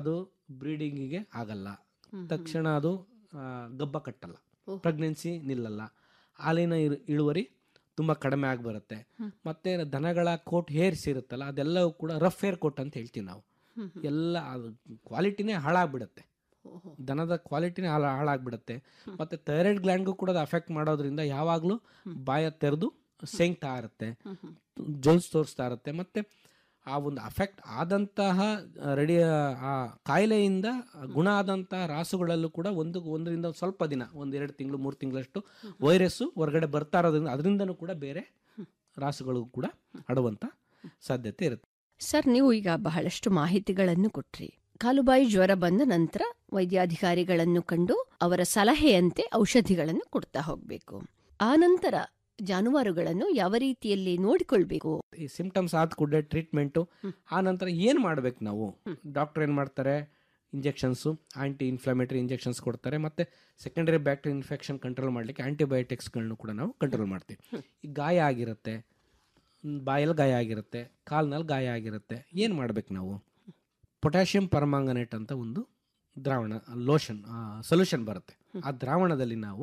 ಬ್ರೀಡಿಂಗಿಗೆ ಆಗಲ್ಲ ಹ್ಮ್, ತಕ್ಷಣ ಅದು ಆ, ಗಬ್ಬ ಕಟ್ಟಲ್ಲ ಓಹೋ. ಪ್ರೆಗ್ನೆನ್ಸಿ ನಿಲ್ಲಲ್ಲ ಹಾಲಿನ ಇರು- ಇಳುವರಿ ತುಂಬ ಕಡಿಮೆ ಆಗಿ ಬರುತ್ತೆ ಹ್ಮ್. ಮತ್ತೆ ದನಗಳ ಕೋಟ್ ಹೇರ್ಸ್ ಇರುತ್ತಲ್ಲ ಅದೆಲ್ಲವೂ ಕೂಡ ರಫ್ ಹೇರ್ ಕೋಟ್ ಅಂತ ಹೇಳ್ತೀವಿ ನಾವು ಹ್ಮ್, ಹ್ಮ್. ಎಲ್ಲ ಅದು ಕ್ವಾಲಿಟಿನೇ ಹಾಳಾಗ್ಬಿಡುತ್ತೆ ಓಹೋ. ದನದ ಕ್ವಾಲಿಟಿನೇ ಹಾಳ ಹಾಳಾಗ್ಬಿಡುತ್ತೆ ಮತ್ತೆ ಥೈರಾಯ್ಡ್ ಗ್ಲ್ಯಾಂಡ್ಗೂ ಕೂಡ ಅದು ಅಫೆಕ್ಟ್ ಮಾಡೋದ್ರಿಂದ ಯಾವಾಗಲೂ ಬಾಯ ತೆರೆದು ಸೆಂಗ್ತಾ ಇರುತ್ತೆ ಹ್ಮ್, ಹ್ಮ್. ಜೊಲ್ಸ್ ತೋರಿಸ್ತಾ ಇರುತ್ತೆ ಮತ್ತೆ ಆ ಒಂದು ಅಫೆಕ್ಟ್ ಆದಂತಹ ರೆಡಿ ಆ ಕಾಯಿಲೆಯಿಂದ ಗುಣ ಆದಂತಹ ರಾಸುಗಳಲ್ಲೂ ಕೂಡ ಒಂದು ಒಂದರಿಂದ ಸ್ವಲ್ಪ ದಿನ ಒಂದು ಎರಡು ತಿಂಗಳು ಮೂರು ತಿಂಗಳಷ್ಟು ವೈರಸ್ಸು ಹೊರಗಡೆ ಬರ್ತಾ ಇರೋದ್ರಿಂದ ಅದರಿಂದನೂ ಕೂಡ ಬೇರೆ ರಾಸುಗಳಿಗೂ ಕೂಡ ಹಡುವಂಥ ಸಾಧ್ಯತೆ ಇರುತ್ತೆ ಸರ್ ನೀವು ಈಗ ಬಹಳಷ್ಟು ಮಾಹಿತಿಗಳನ್ನು ಕೊಟ್ರಿ ಕಾಲುಬಾಯಿ ಜ್ವರ ಬಂದ ನಂತರ ವೈದ್ಯಾಧಿಕಾರಿಗಳನ್ನು ಕಂಡು ಅವರ ಸಲಹೆಯಂತೆ ಔಷಧಿಗಳನ್ನು ಕೊಡ್ತಾ ಹೋಗಬೇಕು ಆ ನಂತರ ಜಾನುವಾರುಗಳನ್ನು ಯಾವ ರೀತಿಯಲ್ಲಿ ನೋಡಿಕೊಳ್ಬೇಕು ಈ ಸಿಂಪ್ಟಮ್ಸ್ ಆದ ಕೂಡಲೇ ಟ್ರೀಟ್ಮೆಂಟು ಆ ನಂತರ ಏನು ಮಾಡ್ಬೇಕು ನಾವು ಡಾಕ್ಟರ್ ಏನು ಮಾಡ್ತಾರೆ ಇಂಜೆಕ್ಷನ್ಸು ಆಂಟಿ ಇನ್ಫ್ಲಮೇಟರಿ ಇಂಜೆಕ್ಷನ್ಸ್ ಕೊಡ್ತಾರೆ ಮತ್ತು ಸೆಕೆಂಡರಿ ಬ್ಯಾಕ್ಟೀರಿಯಲ್ ಇನ್ಫೆಕ್ಷನ್ ಕಂಟ್ರೋಲ್ ಮಾಡಲಿಕ್ಕೆ ಆಂಟಿಬಯೋಟಿಕ್ಸ್ಗಳನ್ನೂ ಕೂಡ ನಾವು ಕಂಟ್ರೋಲ್ ಮಾಡ್ತೀವಿ ಈ ಗಾಯ ಆಗಿರುತ್ತೆ ಮ್, ಬಾಯಲ್ಲಿ ಗಾಯ ಆಗಿರುತ್ತೆ ಕಾಲ್ನಲ್ಲಿ ಗಾಯ ಆಗಿರುತ್ತೆ ಏನು ಮಾಡ್ಬೇಕು ನಾವು ಪೊಟ್ಯಾಷಿಯಂ ಪರ್ಮಾಂಗನೇಟ್ ಅಂತ ಒಂದು ದ್ರಾವಣ ಲೋಷನ್ ಸೊಲ್ಯೂಷನ್ ಬರುತ್ತೆ ಆ ದ್ರಾವಣದಲ್ಲಿ ನಾವು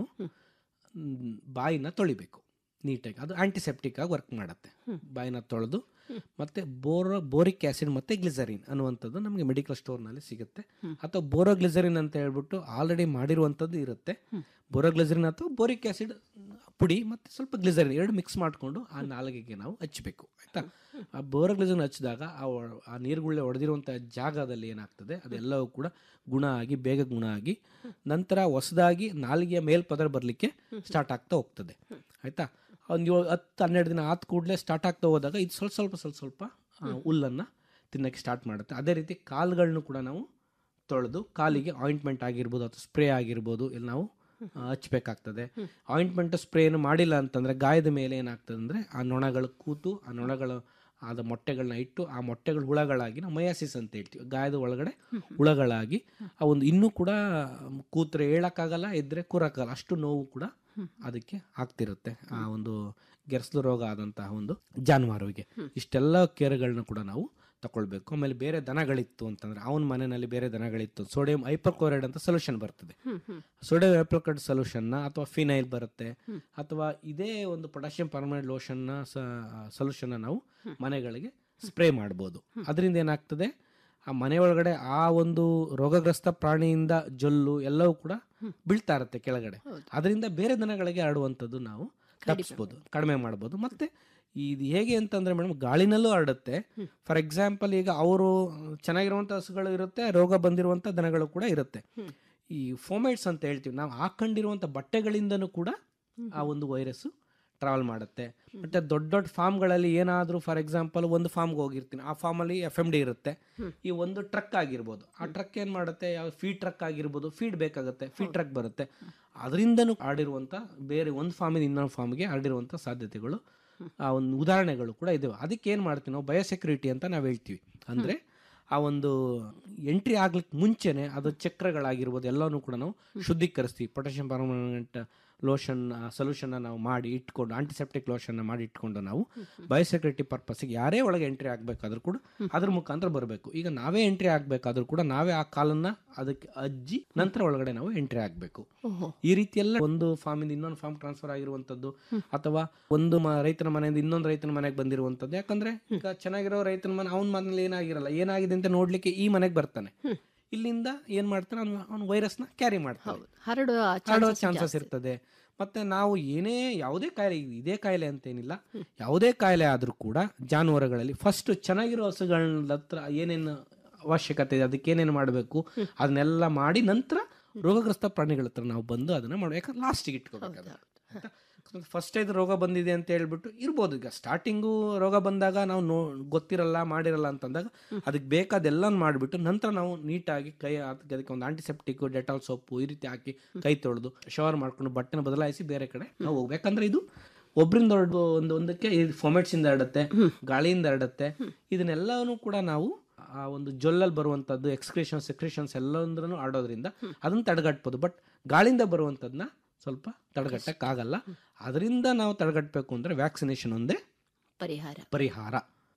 ಮ್, ಬಾಯಿನ ತೊಳಿಬೇಕು ನೀಟಾಗಿ ಅದು ಆಂಟಿಸೆಪ್ಟಿಕ್ ಆಗಿ ವರ್ಕ್ ಮಾಡುತ್ತೆ ಬಾಯಿನ ತೊಳೆದು ಮತ್ತೆ ಬೋರೋ ಬೋರಿಕ್ ಆಸಿಡ್ ಮತ್ತೆ ಗ್ಲಿಸರಿನ್ ಅನ್ನುವಂಥದ್ದು ನಮಗೆ ಮೆಡಿಕಲ್ ಸ್ಟೋರ್ನಲ್ಲಿ ಸಿಗುತ್ತೆ ಅಥವಾ ಬೋರೋಗ್ಲಿಸರಿನ್ ಅಂತ ಹೇಳ್ಬಿಟ್ಟು ಆಲ್ರೆಡಿ ಮಾಡಿರುವಂಥದ್ದು ಇರುತ್ತೆ ಬೋರೋಗ್ಲಿಸರಿನ್ ಅಥವಾ ಬೋರಿಕ್ ಆಸಿಡ್ ಪುಡಿ ಮತ್ತೆ ಸ್ವಲ್ಪ ಗ್ಲಿಸರಿನ್ ಎರಡು ಮಿಕ್ಸ್ ಮಾಡಿಕೊಂಡು ಆ ನಾಲಿಗೆಗೆ ನಾವು ಹಚ್ಚಬೇಕು ಆಯ್ತಾ ಆ ಬೋರೋಗ್ಲಿಸರಿನ್ ಹಚ್ಚಿದಾಗ ಆ ಒ- ಆ ನೀರುಗುಳ್ಳೆ ಹೊಡೆದಿರುವಂಥ ಜಾಗದಲ್ಲಿ ಏನಾಗ್ತದೆ ಅದೆಲ್ಲವೂ ಕೂಡ ಗುಣ ಆಗಿ ಬೇಗ ಗುಣ ಆಗಿ ನಂತರ ಹೊಸದಾಗಿ ನಾಲಿಗೆಯ ಮೇಲ್ಪದರ ಬರಲಿಕ್ಕೆ ಸ್ಟಾರ್ಟ್ ಆಗ್ತಾ ಹೋಗ್ತದೆ ಆಯ್ತಾ ಒಂದು ಏಳು ಹತ್ತು ಹನ್ನೆರಡು ದಿನ ಆದ ಕೂಡಲೇ ಸ್ಟಾರ್ಟ್ ಆಗ್ತಾ ಹೋದಾಗ ಇದು ಸ್ವಲ್ಪ ಸ್ವಲ್ಪ ಸ್ವಲ್ಪ ಸ್ವಲ್ಪ ಆ, ಹುಲ್ಲನ್ನು ತಿನ್ನಕ್ಕೆ ಸ್ಟಾರ್ಟ್ ಮಾಡುತ್ತೆ ಅದೇ ರೀತಿ ಕಾಲುಗಳನ್ನೂ ಕೂಡ ನಾವು ತೊಳೆದು ಕಾಲಿಗೆ ಆಯಿಂಟ್ಮೆಂಟ್ ಆಗಿರ್ಬೋದು ಅಥವಾ ಸ್ಪ್ರೇ ಆಗಿರ್ಬೋದು ಇಲ್ಲಿ ನಾವು ಆ, ಹಚ್ಬೇಕಾಗ್ತದೆ ಆಯಿಂಟ್ಮೆಂಟ್ ಸ್ಪ್ರೇನು ಮಾಡಿಲ್ಲ ಅಂತಂದರೆ ಗಾಯದ ಮೇಲೆ ಏನಾಗ್ತದೆ ಅಂದರೆ ಆ ನೊಣಗಳು ಕೂತು ಆ ನೊಣಗಳು ಆದ ಮೊಟ್ಟೆಗಳನ್ನ ಇಟ್ಟು ಆ ಮೊಟ್ಟೆಗಳು ಹುಳಗಳಾಗಿ ನಾವು ಮಯಾಸಿಸ್ ಅಂತ ಹೇಳ್ತೀವಿ ಗಾಯದ ಒಳಗಡೆ ಹುಳಗಳಾಗಿ ಆ ಒಂದು ಇನ್ನೂ ಕೂಡ ಕೂತ್ರೆ ಹೇಳಕ್ಕಾಗಲ್ಲ ಎದ್ರೆ ಕೂರಕ್ಕಾಗಲ್ಲ ಅಷ್ಟು ನೋವು ಕೂಡ ಅದಕ್ಕೆ ಆಗ್ತಿರುತ್ತೆ ಆ ಒಂದು ಗೆರ್ಸ್ಲು ರೋಗ ಆದಂತಹ ಒಂದು ಜಾನುವಾರುವಿಗೆ ಇಷ್ಟೆಲ್ಲ ಕೇರ್ಗಳನ್ನ ಕೂಡ ನಾವು ತಗೊಳ್ಬೇಕು ಆಮೇಲೆ ಬೇರೆ ದನಗಳಿತ್ತು ಅಂತಂದ್ರೆ ಅವನ ಮನೆಯಲ್ಲಿ ಬೇರೆ ದನಗಳಿತ್ತು ಸೋಡಿಯಂ ಹೈಪರ್ಕ್ಲೋರೈಡ್ ಅಂತ ಸೊಲ್ಯೂಷನ್ ಬರ್ತದೆ ಸೋಡಿಯಂ ಹೈಪರ್ಕ್ಲೋರೈಡ್ ಸೊಲ್ಯೂಷನ್ನ ಅಥವಾ ಫಿನೈಲ್ ಬರುತ್ತೆ ಅಥವಾ ಇದೇ ಒಂದು ಪೊಟ್ಯಾಷಿಯಂ ಪರ್ಮನೆಂಟ್ ಲೋಷನ್ನ ಸೊಲ್ಯೂಷನ್ನ ನಾವು ಮನೆಗಳಿಗೆ ಸ್ಪ್ರೇ ಮಾಡ್ಬೋದು ಅದರಿಂದ ಏನಾಗ್ತದೆ ಆ ಮನೆ ಒಳಗಡೆ ಆ ಒಂದು ರೋಗಗ್ರಸ್ತ ಪ್ರಾಣಿಯಿಂದ ಜೊಲ್ಲು ಎಲ್ಲವೂ ಕೂಡ ಬೀಳ್ತಾ ಇರುತ್ತೆ ಕೆಳಗಡೆ ಅದರಿಂದ ಬೇರೆ ದನಗಳಿಗೆ ಹರಡುವಂಥದ್ದು ನಾವು ತಪ್ಪಿಸ್ಬೋದು ಕಡಿಮೆ ಮಾಡ್ಬೋದು ಮತ್ತೆ ಇದು ಹೇಗೆ ಅಂತಂದ್ರೆ ಮೇಡಮ್ ಗಾಳಿನಲ್ಲೂ ಹರಡುತ್ತೆ ಫಾರ್ ಎಕ್ಸಾಂಪಲ್ ಈಗ ಅವರು ಚೆನ್ನಾಗಿರುವಂಥ ಹಸುಗಳು ಇರುತ್ತೆ ರೋಗ ಬಂದಿರುವಂಥ ದನಗಳು ಕೂಡ ಇರುತ್ತೆ ಈ ಫೋಮೈಟ್ಸ್ ಅಂತ ಹೇಳ್ತೀವಿ ನಾವು ಹಾಕೊಂಡಿರುವಂಥ ಬಟ್ಟೆಗಳಿಂದನೂ ಕೂಡ ಆ ಒಂದು ವೈರಸ್ಸು ಟ್ರಾವೆಲ್ ಮಾಡುತ್ತೆ ಮತ್ತೆ ದೊಡ್ಡ ದೊಡ್ಡ ಫಾರ್ಮ್ಗಳಲ್ಲಿ ಏನಾದರೂ ಫಾರ್ ಎಕ್ಸಾಂಪಲ್ ಒಂದು ಫಾರ್ಮ್ಗೆ ಹೋಗಿರ್ತೀನಿ ಆ ಫಾರ್ಮಲ್ಲಿ ಎಫ್ ಎಮ್ ಡಿ ಇರುತ್ತೆ ಈ ಒಂದು ಟ್ರಕ್ ಆಗಿರ್ಬೋದು ಆ ಟ್ರಕ್ ಏನು ಮಾಡುತ್ತೆ ಯಾವ ಫೀಡ್ ಟ್ರಕ್ ಆಗಿರ್ಬೋದು ಫೀಡ್ ಬೇಕಾಗುತ್ತೆ ಫೀಡ್ ಟ್ರಕ್ ಬರುತ್ತೆ ಅದರಿಂದನೂ ಆಡಿರುವಂಥ ಬೇರೆ ಒಂದು ಫಾರ್ಮಿಂದ ಇನ್ನೊಂದು ಫಾರ್ಮ್ಗೆ ಹರಡಿರುವಂಥ ಸಾಧ್ಯತೆಗಳು ಆ ಒಂದು ಉದಾಹರಣೆಗಳು ಕೂಡ ಇದಾವೆ ಅದಕ್ಕೆ ಏನು ಮಾಡ್ತೀವಿ ನಾವು ಬಯೋಸೆಕ್ಯೂರಿಟಿ ಅಂತ ನಾವು ಹೇಳ್ತೀವಿ ಅಂದರೆ ಆ ಒಂದು ಎಂಟ್ರಿ ಆಗ್ಲಿಕ್ಕೆ ಮುಂಚೆನೆ ಅದು ಚಕ್ರಗಳಾಗಿರ್ಬೋದು ಎಲ್ಲನೂ ಕೂಡ ನಾವು ಶುದ್ಧೀಕರಿಸ್ತೀವಿ ಪೊಟ್ಯಾಷಿಯಂ ಪರ್ಮನೆಂಟ್ ಲೋಷನ್ ಸೊಲ್ಯೂಷನ್ ನಾವು ಮಾಡಿ ಇಟ್ಕೊಂಡು ಆಂಟಿಸೆಪ್ಟಿಕ್ ಲೋಷನ್ ಮಾಡಿ ಇಟ್ಕೊಂಡು ನಾವು ಬಯೋಸೆಕ್ಯೂರಿಟಿ ಪರ್ಪಸ್ಗೆ ಯಾರೇ ಒಳಗೆ ಎಂಟ್ರಿ ಆಗಬೇಕಾದ್ರೂ ಕೂಡ ಅದ್ರ ಮುಖಾಂತರ ಬರಬೇಕು ಈಗ ನಾವೇ ಎಂಟ್ರಿ ಆಗಬೇಕಾದ್ರೂ ಕೂಡ ನಾವೇ ಆ ಕಾಲನ್ನ ಅದಕ್ಕೆ ಅಜ್ಜಿ ನಂತರ ಒಳಗಡೆ ನಾವು ಎಂಟ್ರಿ ಆಗಬೇಕು ಈ ರೀತಿಯೆಲ್ಲ ಒಂದು ಫಾರ್ಮಿಂದ ಇನ್ನೊಂದು ಫಾರ್ಮ್ ಟ್ರಾನ್ಸ್ಫರ್ ಆಗಿರುವಂತದ್ದು ಅಥವಾ ಒಂದು ಮ- ರೈತನ ಮನೆಯಿಂದ ಇನ್ನೊಂದು ರೈತನ ಮನೆಗೆ ಬಂದಿರುವಂತದ್ದು ಯಾಕಂದ್ರೆ ಈಗ ಚೆನ್ನಾಗಿರೋ ರೈತನ ಮನೆ ಅವನ ಮನೇಲಿ ಏನಾಗಿರಲ್ಲ ಏನಾಗಿದೆ ಅಂತ ನೋಡ್ಲಿಕ್ಕೆ ಈ ಮನೆಗೆ ಬರ್ತಾನೆ ಇಲ್ಲಿಂದ ಏನ್ ಮಾಡ್ತಾನೆ ಅವ್ನು ಅವ್ನು ವೈರಸ್ನ ಕ್ಯಾರಿ ಮಾಡ್ತಾನೆ ಹರಡುವ ಹರಡೋ chances ಚಾನ್ಸಸ್ ಜಾಸ್ತಿ. ಇರ್ತದೆ ಮತ್ತೆ ನಾವು ಏನೇ ಯಾವುದೇ ಕಾಯಿಲೆ ಇದೇ ಕಾಯಿಲೆ ಅಂತೇನಿಲ್ಲ ಯಾವುದೇ ಕಾಯಿಲೆ ಆದರೂ ಕೂಡ ಜಾನುವಾರುಗಳಲ್ಲಿ ಫಸ್ಟ್ ಚೆನ್ನಾಗಿರೋ ಹಸುಗಳ ಹತ್ರ ಏನೇನು ಅವಶ್ಯಕತೆ ಇದೆ ಅದಕ್ಕೆ ಏನೇನು ಮಾಡಬೇಕು ಅದನ್ನೆಲ್ಲ ಮಾಡಿ ನಂತರ ರೋಗಗ್ರಸ್ತ ಪ್ರಾಣಿಗಳ ಹತ್ರ ನಾವು ಬಂದು ಅದನ್ನ ಮಾಡ್ಬೇಕು ಯಾಕಂದ್ರೆ ಲಾಸ್ಟಿಗೆ ಇಟ್ಕೋಬೇಕು ಫಸ್ಟ್ ಇದು ರೋಗ ಬಂದಿದೆ ಅಂತ ಹೇಳ್ಬಿಟ್ಟು ಇರ್ಬೋದು ಈಗ ಸ್ಟಾರ್ಟಿಂಗು ರೋಗ ಬಂದಾಗ ನಾವು ನೋ ಗೊತ್ತಿರಲ್ಲ ಮಾಡಿರಲ್ಲ ಅಂತಂದಾಗ ಅದಕ್ಕೆ ಬೇಕಾದೆಲ್ಲ ಮಾಡಿಬಿಟ್ಟು ನಂತರ ನಾವು ನೀಟಾಗಿ ಕೈ ಅದಕ್ಕೆ ಅದಕ್ಕೆ ಒಂದು ಆಂಟಿಸೆಪ್ಟಿಕ್ ಡೆಟಾಲ್ ಸೋಪು ಈ ರೀತಿ ಹಾಕಿ ಕೈ ತೊಳೆದು ಶವರ್ ಮಾಡ್ಕೊಂಡು ಬಟ್ಟೆನ ಬದಲಾಯಿಸಿ ಬೇರೆ ಕಡೆ ನಾವು ಹೋಗ್ಬೇಕಂದ್ರೆ ಇದು ಒಬ್ರಿಂದ ಹೊರಡು ಒಂದು ಒಂದಕ್ಕೆ ಫೊಮೆಟ್ಸ್ ಇಂದ ಹರಡುತ್ತೆ ಗಾಳಿಯಿಂದ ಹರಡುತ್ತೆ ಇದನ್ನೆಲ್ಲನೂ ಕೂಡ ನಾವು ಆ ಒಂದು ಜೊಲ್ಲಲ್ಲಿ ಬರುವಂಥದ್ದು ಎಕ್ಸ್ಕ್ರೇಷನ್ ಸೆಕ್ರೇಷನ್ಸ್ ಎಲ್ಲಂದ್ರೂ ಆಡೋದ್ರಿಂದ ಅದನ್ನ ತಡೆಗಟ್ಬೋದು ಬಟ್ ಗಾಳಿಯಿಂದ ಬರುವಂಥದ್ದನ್ನ ಸ್ವಲ್ಪ ತಡೆಗಟ್ಟಕ್ಕಾಗಲ್ಲ ಅದರಿಂದ ನಾವು ತಡೆಗಟ್ಟಬೇಕು ಅಂದರೆ ವ್ಯಾಕ್ಸಿನೇಷನ್ ಒಂದೇ ಪರಿಹಾರ ಪರಿಹಾರ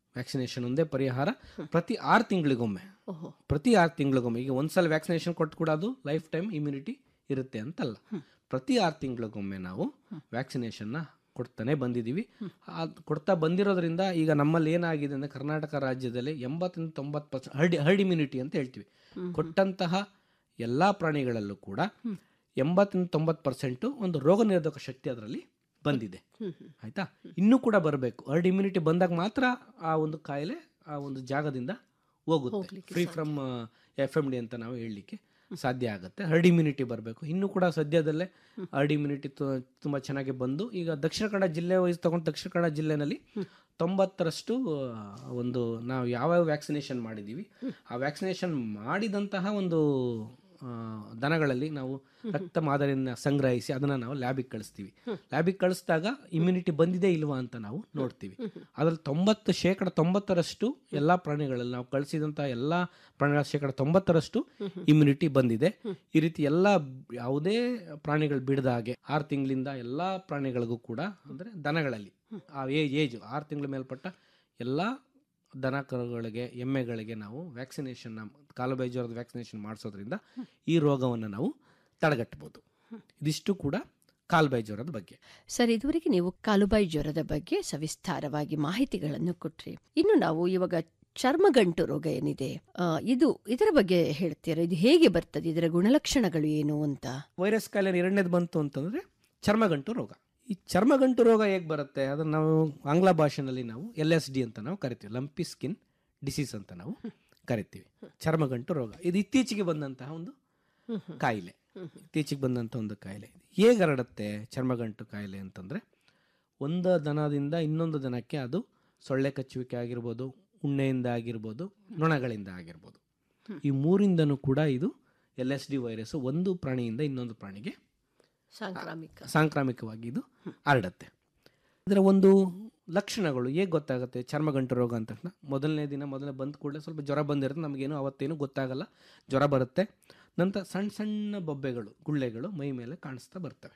ವ್ಯಾಕ್ಸಿನೇಷನ್ ಒಂದೇ ಪರಿಹಾರ ಪ್ರತಿ ಆರು ತಿಂಗಳಿಗೊಮ್ಮೆ ಓಹೋ ಪ್ರತಿ ಆರು ತಿಂಗಳಿಗೊಮ್ಮೆ ಈಗ ಒಂದ್ಸಲ ವ್ಯಾಕ್ಸಿನೇಷನ್ ಕೊಟ್ಟು ಕೂಡ ಅದು ಲೈಫ್ ಟೈಮ್ ಇಮ್ಯುನಿಟಿ ಇರುತ್ತೆ ಅಂತಲ್ಲ ಪ್ರತಿ ಆರು ತಿಂಗಳಿಗೊಮ್ಮೆ ನಾವು ವ್ಯಾಕ್ಸಿನೇಷನ್ನ ಕೊಡ್ತಾನೆ ಬಂದಿದ್ದೀವಿ ಅದು ಕೊಡ್ತಾ ಬಂದಿರೋದ್ರಿಂದ ಈಗ ನಮ್ಮಲ್ಲಿ ಏನಾಗಿದೆ ಅಂದರೆ ಕರ್ನಾಟಕ ರಾಜ್ಯದಲ್ಲಿ ಎಂಬತ್ತರಿಂದ ತೊಂಬತ್ತು ಪರ್ಸೆಂಟ್ ಹರ್ಡ್ ಹರ್ಡ್ ಇಮ್ಯುನಿಟಿ ಅಂತ ಹೇಳ್ತೀವಿ ಕೊಟ್ಟಂತಹ ಎಲ್ಲ ಪ್ರಾಣಿಗಳಲ್ಲೂ ಕೂಡ ಎಂಬತ್ತರಿಂದ ತೊಂಬತ್ತು ಪರ್ಸೆಂಟು ಒಂದು ರೋಗ ನಿರೋಧಕ ಶಕ್ತಿ ಅದರಲ್ಲಿ ಬಂದಿದೆ ಆಯ್ತಾ ಇನ್ನೂ ಕೂಡ ಬರಬೇಕು ಹರ್ಡ್ ಇಮ್ಯುನಿಟಿ ಬಂದಾಗ ಮಾತ್ರ ಆ ಒಂದು ಕಾಯಿಲೆ ಆ ಒಂದು ಜಾಗದಿಂದ ಹೋಗುತ್ತೆ free from F M D ಅಂತ ನಾವು ಹೇಳಲಿಕ್ಕೆ ಸಾಧ್ಯ ಆಗುತ್ತೆ ಹರ್ಡ್ ಇಮ್ಯುನಿಟಿ ಬರಬೇಕು ಇನ್ನೂ ಕೂಡ ಸದ್ಯದಲ್ಲೇ ಹರ್ಡ್ ಇಮ್ಯುನಿಟಿ ತುಂಬ ಚೆನ್ನಾಗಿ ಬಂದು ಈಗ ದಕ್ಷಿಣ ಕನ್ನಡ ಜಿಲ್ಲೆ ವೈಸ್ ತಗೊಂಡು ದಕ್ಷಿಣ ಕನ್ನಡ ಜಿಲ್ಲೆನಲ್ಲಿ ತೊಂಬತ್ತರಷ್ಟು ಆ, ಒಂದು ನಾವು ಯಾವ್ಯಾವ ವ್ಯಾಕ್ಸಿನೇಷನ್ ಮಾಡಿದ್ದೀವಿ ಆ ವ್ಯಾಕ್ಸಿನೇಷನ್ ಮಾಡಿದಂತಹ ಒಂದು ಆ, ದನಗಳಲ್ಲಿ ನಾವು ರಕ್ತ ಮಾದರಿಯನ್ನು ಸಂಗ್ರಹಿಸಿ ಅದನ್ನು ನಾವು ಲ್ಯಾಬಿಗೆ ಕಳಿಸ್ತೀವಿ ಲ್ಯಾಬಿಗೆ ಕಳಿಸಿದಾಗ ಇಮ್ಯುನಿಟಿ ಬಂದಿದೆ ಇಲ್ವಾ ಅಂತ ನಾವು ನೋಡ್ತೀವಿ ಅದರಲ್ಲಿ ತೊಂಬತ್ತು ಶೇಕಡ ತೊಂಬತ್ತರಷ್ಟು ಎಲ್ಲ ಪ್ರಾಣಿಗಳಲ್ಲಿ ನಾವು ಕಳಿಸಿದಂಥ ಎಲ್ಲ ಪ್ರಾಣಿಗಳ ಶೇಕಡ ತೊಂಬತ್ತರಷ್ಟು ಇಮ್ಯುನಿಟಿ ಬಂದಿದೆ ಈ ರೀತಿ ಎಲ್ಲ ಯಾವುದೇ ಪ್ರಾಣಿಗಳು ಬಿಡದ ಹಾಗೆ ಆರು ತಿಂಗಳಿಂದ ಎಲ್ಲ ಪ್ರಾಣಿಗಳಿಗೂ ಕೂಡ ಅಂದರೆ ದನಗಳಲ್ಲಿ ಆ ಏಜ್ ಏಜ್ ಆರು ತಿಂಗಳ ಮೇಲ್ಪಟ್ಟ ಎಲ್ಲ ದನ ಕರುಗಳಿಗೆ ಎಮ್ಮೆಗಳಿಗೆ ನಾವು ವ್ಯಾಕ್ಸಿನೇಷನ್ ಕಾಲುಬೈ ಜ್ವರದ ವ್ಯಾಕ್ಸಿನೇಷನ್ ಮಾಡಿಸೋದ್ರಿಂದ ಈ ರೋಗವನ್ನು ನಾವು ತಡೆಗಟ್ಟಬಹುದು ಇದಿಷ್ಟು ಕೂಡ ಕಾಲುಬೈ ಜ್ವರದ ಬಗ್ಗೆ ಸರ್ ಇದುವರೆಗೆ ನೀವು ಕಾಲುಬಾಯಿ ಜ್ವರದ ಬಗ್ಗೆ ಸವಿಸ್ತಾರವಾಗಿ ಮಾಹಿತಿಗಳನ್ನು ಕೊಟ್ರಿ ಇನ್ನು ನಾವು ಇವಾಗ ಚರ್ಮಗಂಟು ರೋಗ ಏನಿದೆ ಆ, ಇದು ಇದರ ಬಗ್ಗೆ ಹೇಳ್ತೀರಾ ಇದು ಹೇಗೆ ಬರ್ತದೆ ಇದರ ಗುಣಲಕ್ಷಣಗಳು ಏನು ಅಂತ ವೈರಸ್ ಕಾಯಿಲೆ ಎರಡನೇದು ಬಂತು ಅಂತಂದ್ರೆ ಚರ್ಮಗಂಟು ರೋಗ ಈ ಚರ್ಮಗಂಟು ರೋಗ ಹೇಗೆ ಬರುತ್ತೆ ಅದನ್ನು ನಾವು ಆಂಗ್ಲ ಭಾಷೆನಲ್ಲಿ ನಾವು ಎಲ್ ಎಸ್ ಡಿ ಅಂತ ನಾವು ಕರಿತೀವಿ ಲಂಪಿ ಸ್ಕಿನ್ ಡಿಸೀಸ್ ಅಂತ ನಾವು ಕರಿತೀವಿ ಚರ್ಮಗಂಟು ರೋಗ ಇದು ಇತ್ತೀಚೆಗೆ ಬಂದಂತಹ ಒಂದು ಕಾಯಿಲೆ ಇತ್ತೀಚೆಗೆ ಬಂದಂಥ ಒಂದು ಕಾಯಿಲೆ ಹೇಗೆ ಹರಡುತ್ತೆ ಚರ್ಮಗಂಟು ಕಾಯಿಲೆ ಅಂತಂದರೆ ಒಂದು ದನದಿಂದ ಇನ್ನೊಂದು ದನಕ್ಕೆ ಅದು ಸೊಳ್ಳೆ ಕಚ್ಚುವಿಕೆ ಆಗಿರ್ಬೋದು ಉಣ್ಣೆಯಿಂದ ಆಗಿರ್ಬೋದು ನೊಣಗಳಿಂದ ಆಗಿರ್ಬೋದು ಈ ಮೂರಿಂದನೂ ಕೂಡ ಇದು ಎಲ್ ಎಸ್ ಡಿ ವೈರಸ್ ಒಂದು ಪ್ರಾಣಿಯಿಂದ ಇನ್ನೊಂದು ಪ್ರಾಣಿಗೆ ಸಾಂಕ್ರಾಮಿಕ ಸಾಂಕ್ರಾಮಿಕವಾಗಿ ಇದು ಹರಡುತ್ತೆ ಇದರ ಒಂದು ಲಕ್ಷಣಗಳು ಹೇಗೆ ಗೊತ್ತಾಗುತ್ತೆ ಚರ್ಮಗಂಟು ರೋಗ ಅಂತ ತಕ್ಷಣ ಮೊದಲನೇ ದಿನ ಮೊದಲನೇ ಬಂದ ಕೂಡಲೇ ಸ್ವಲ್ಪ ಜ್ವರ ಬಂದಿರುತ್ತೆ ನಮಗೇನು ಅವತ್ತೇನು ಗೊತ್ತಾಗಲ್ಲ ಜ್ವರ ಬರುತ್ತೆ ನಂತರ ಸಣ್ಣ ಸಣ್ಣ ಬೊಬ್ಬೆಗಳು ಗುಳ್ಳೆಗಳು ಮೈ ಮೇಲೆ ಕಾಣಿಸ್ತಾ ಬರ್ತವೆ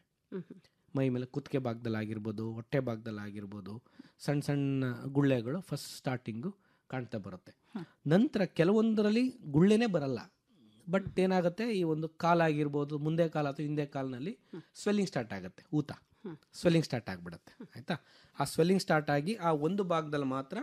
ಮೈ ಮೇಲೆ ಕುತ್ತಿಗೆ ಭಾಗದಲ್ಲಿ ಆಗಿರ್ಬೋದು ಹೊಟ್ಟೆ ಭಾಗದಲ್ಲಿ ಆಗಿರ್ಬೋದು ಸಣ್ಣ ಸಣ್ಣ ಗುಳ್ಳೆಗಳು ಫಸ್ಟ್ ಸ್ಟಾರ್ಟಿಂಗು ಕಾಣ್ತಾ ಬರುತ್ತೆ ನಂತರ ಕೆಲವೊಂದರಲ್ಲಿ ಗುಳ್ಳೆನೇ ಬರಲ್ಲ ಬಟ್ ಏನಾಗುತ್ತೆ ಈ ಒಂದು ಕಾಲಾಗಿರ್ಬೋದು ಮುಂದೆ ಕಾಲ ಅಥವಾ ಹಿಂದೆ ಕಾಲಿನಲ್ಲಿ ಸ್ವೆಲ್ಲಿಂಗ್ ಸ್ಟಾರ್ಟ್ ಆಗುತ್ತೆ ಊತ ಸ್ವೆಲ್ಲಿಂಗ್ ಸ್ಟಾರ್ಟ್ ಆಗಿಬಿಡುತ್ತೆ ಆಯಿತಾ ಆ ಸ್ವೆಲ್ಲಿಂಗ್ ಸ್ಟಾರ್ಟ್ ಆಗಿ ಆ ಒಂದು ಭಾಗದಲ್ಲಿ ಮಾತ್ರ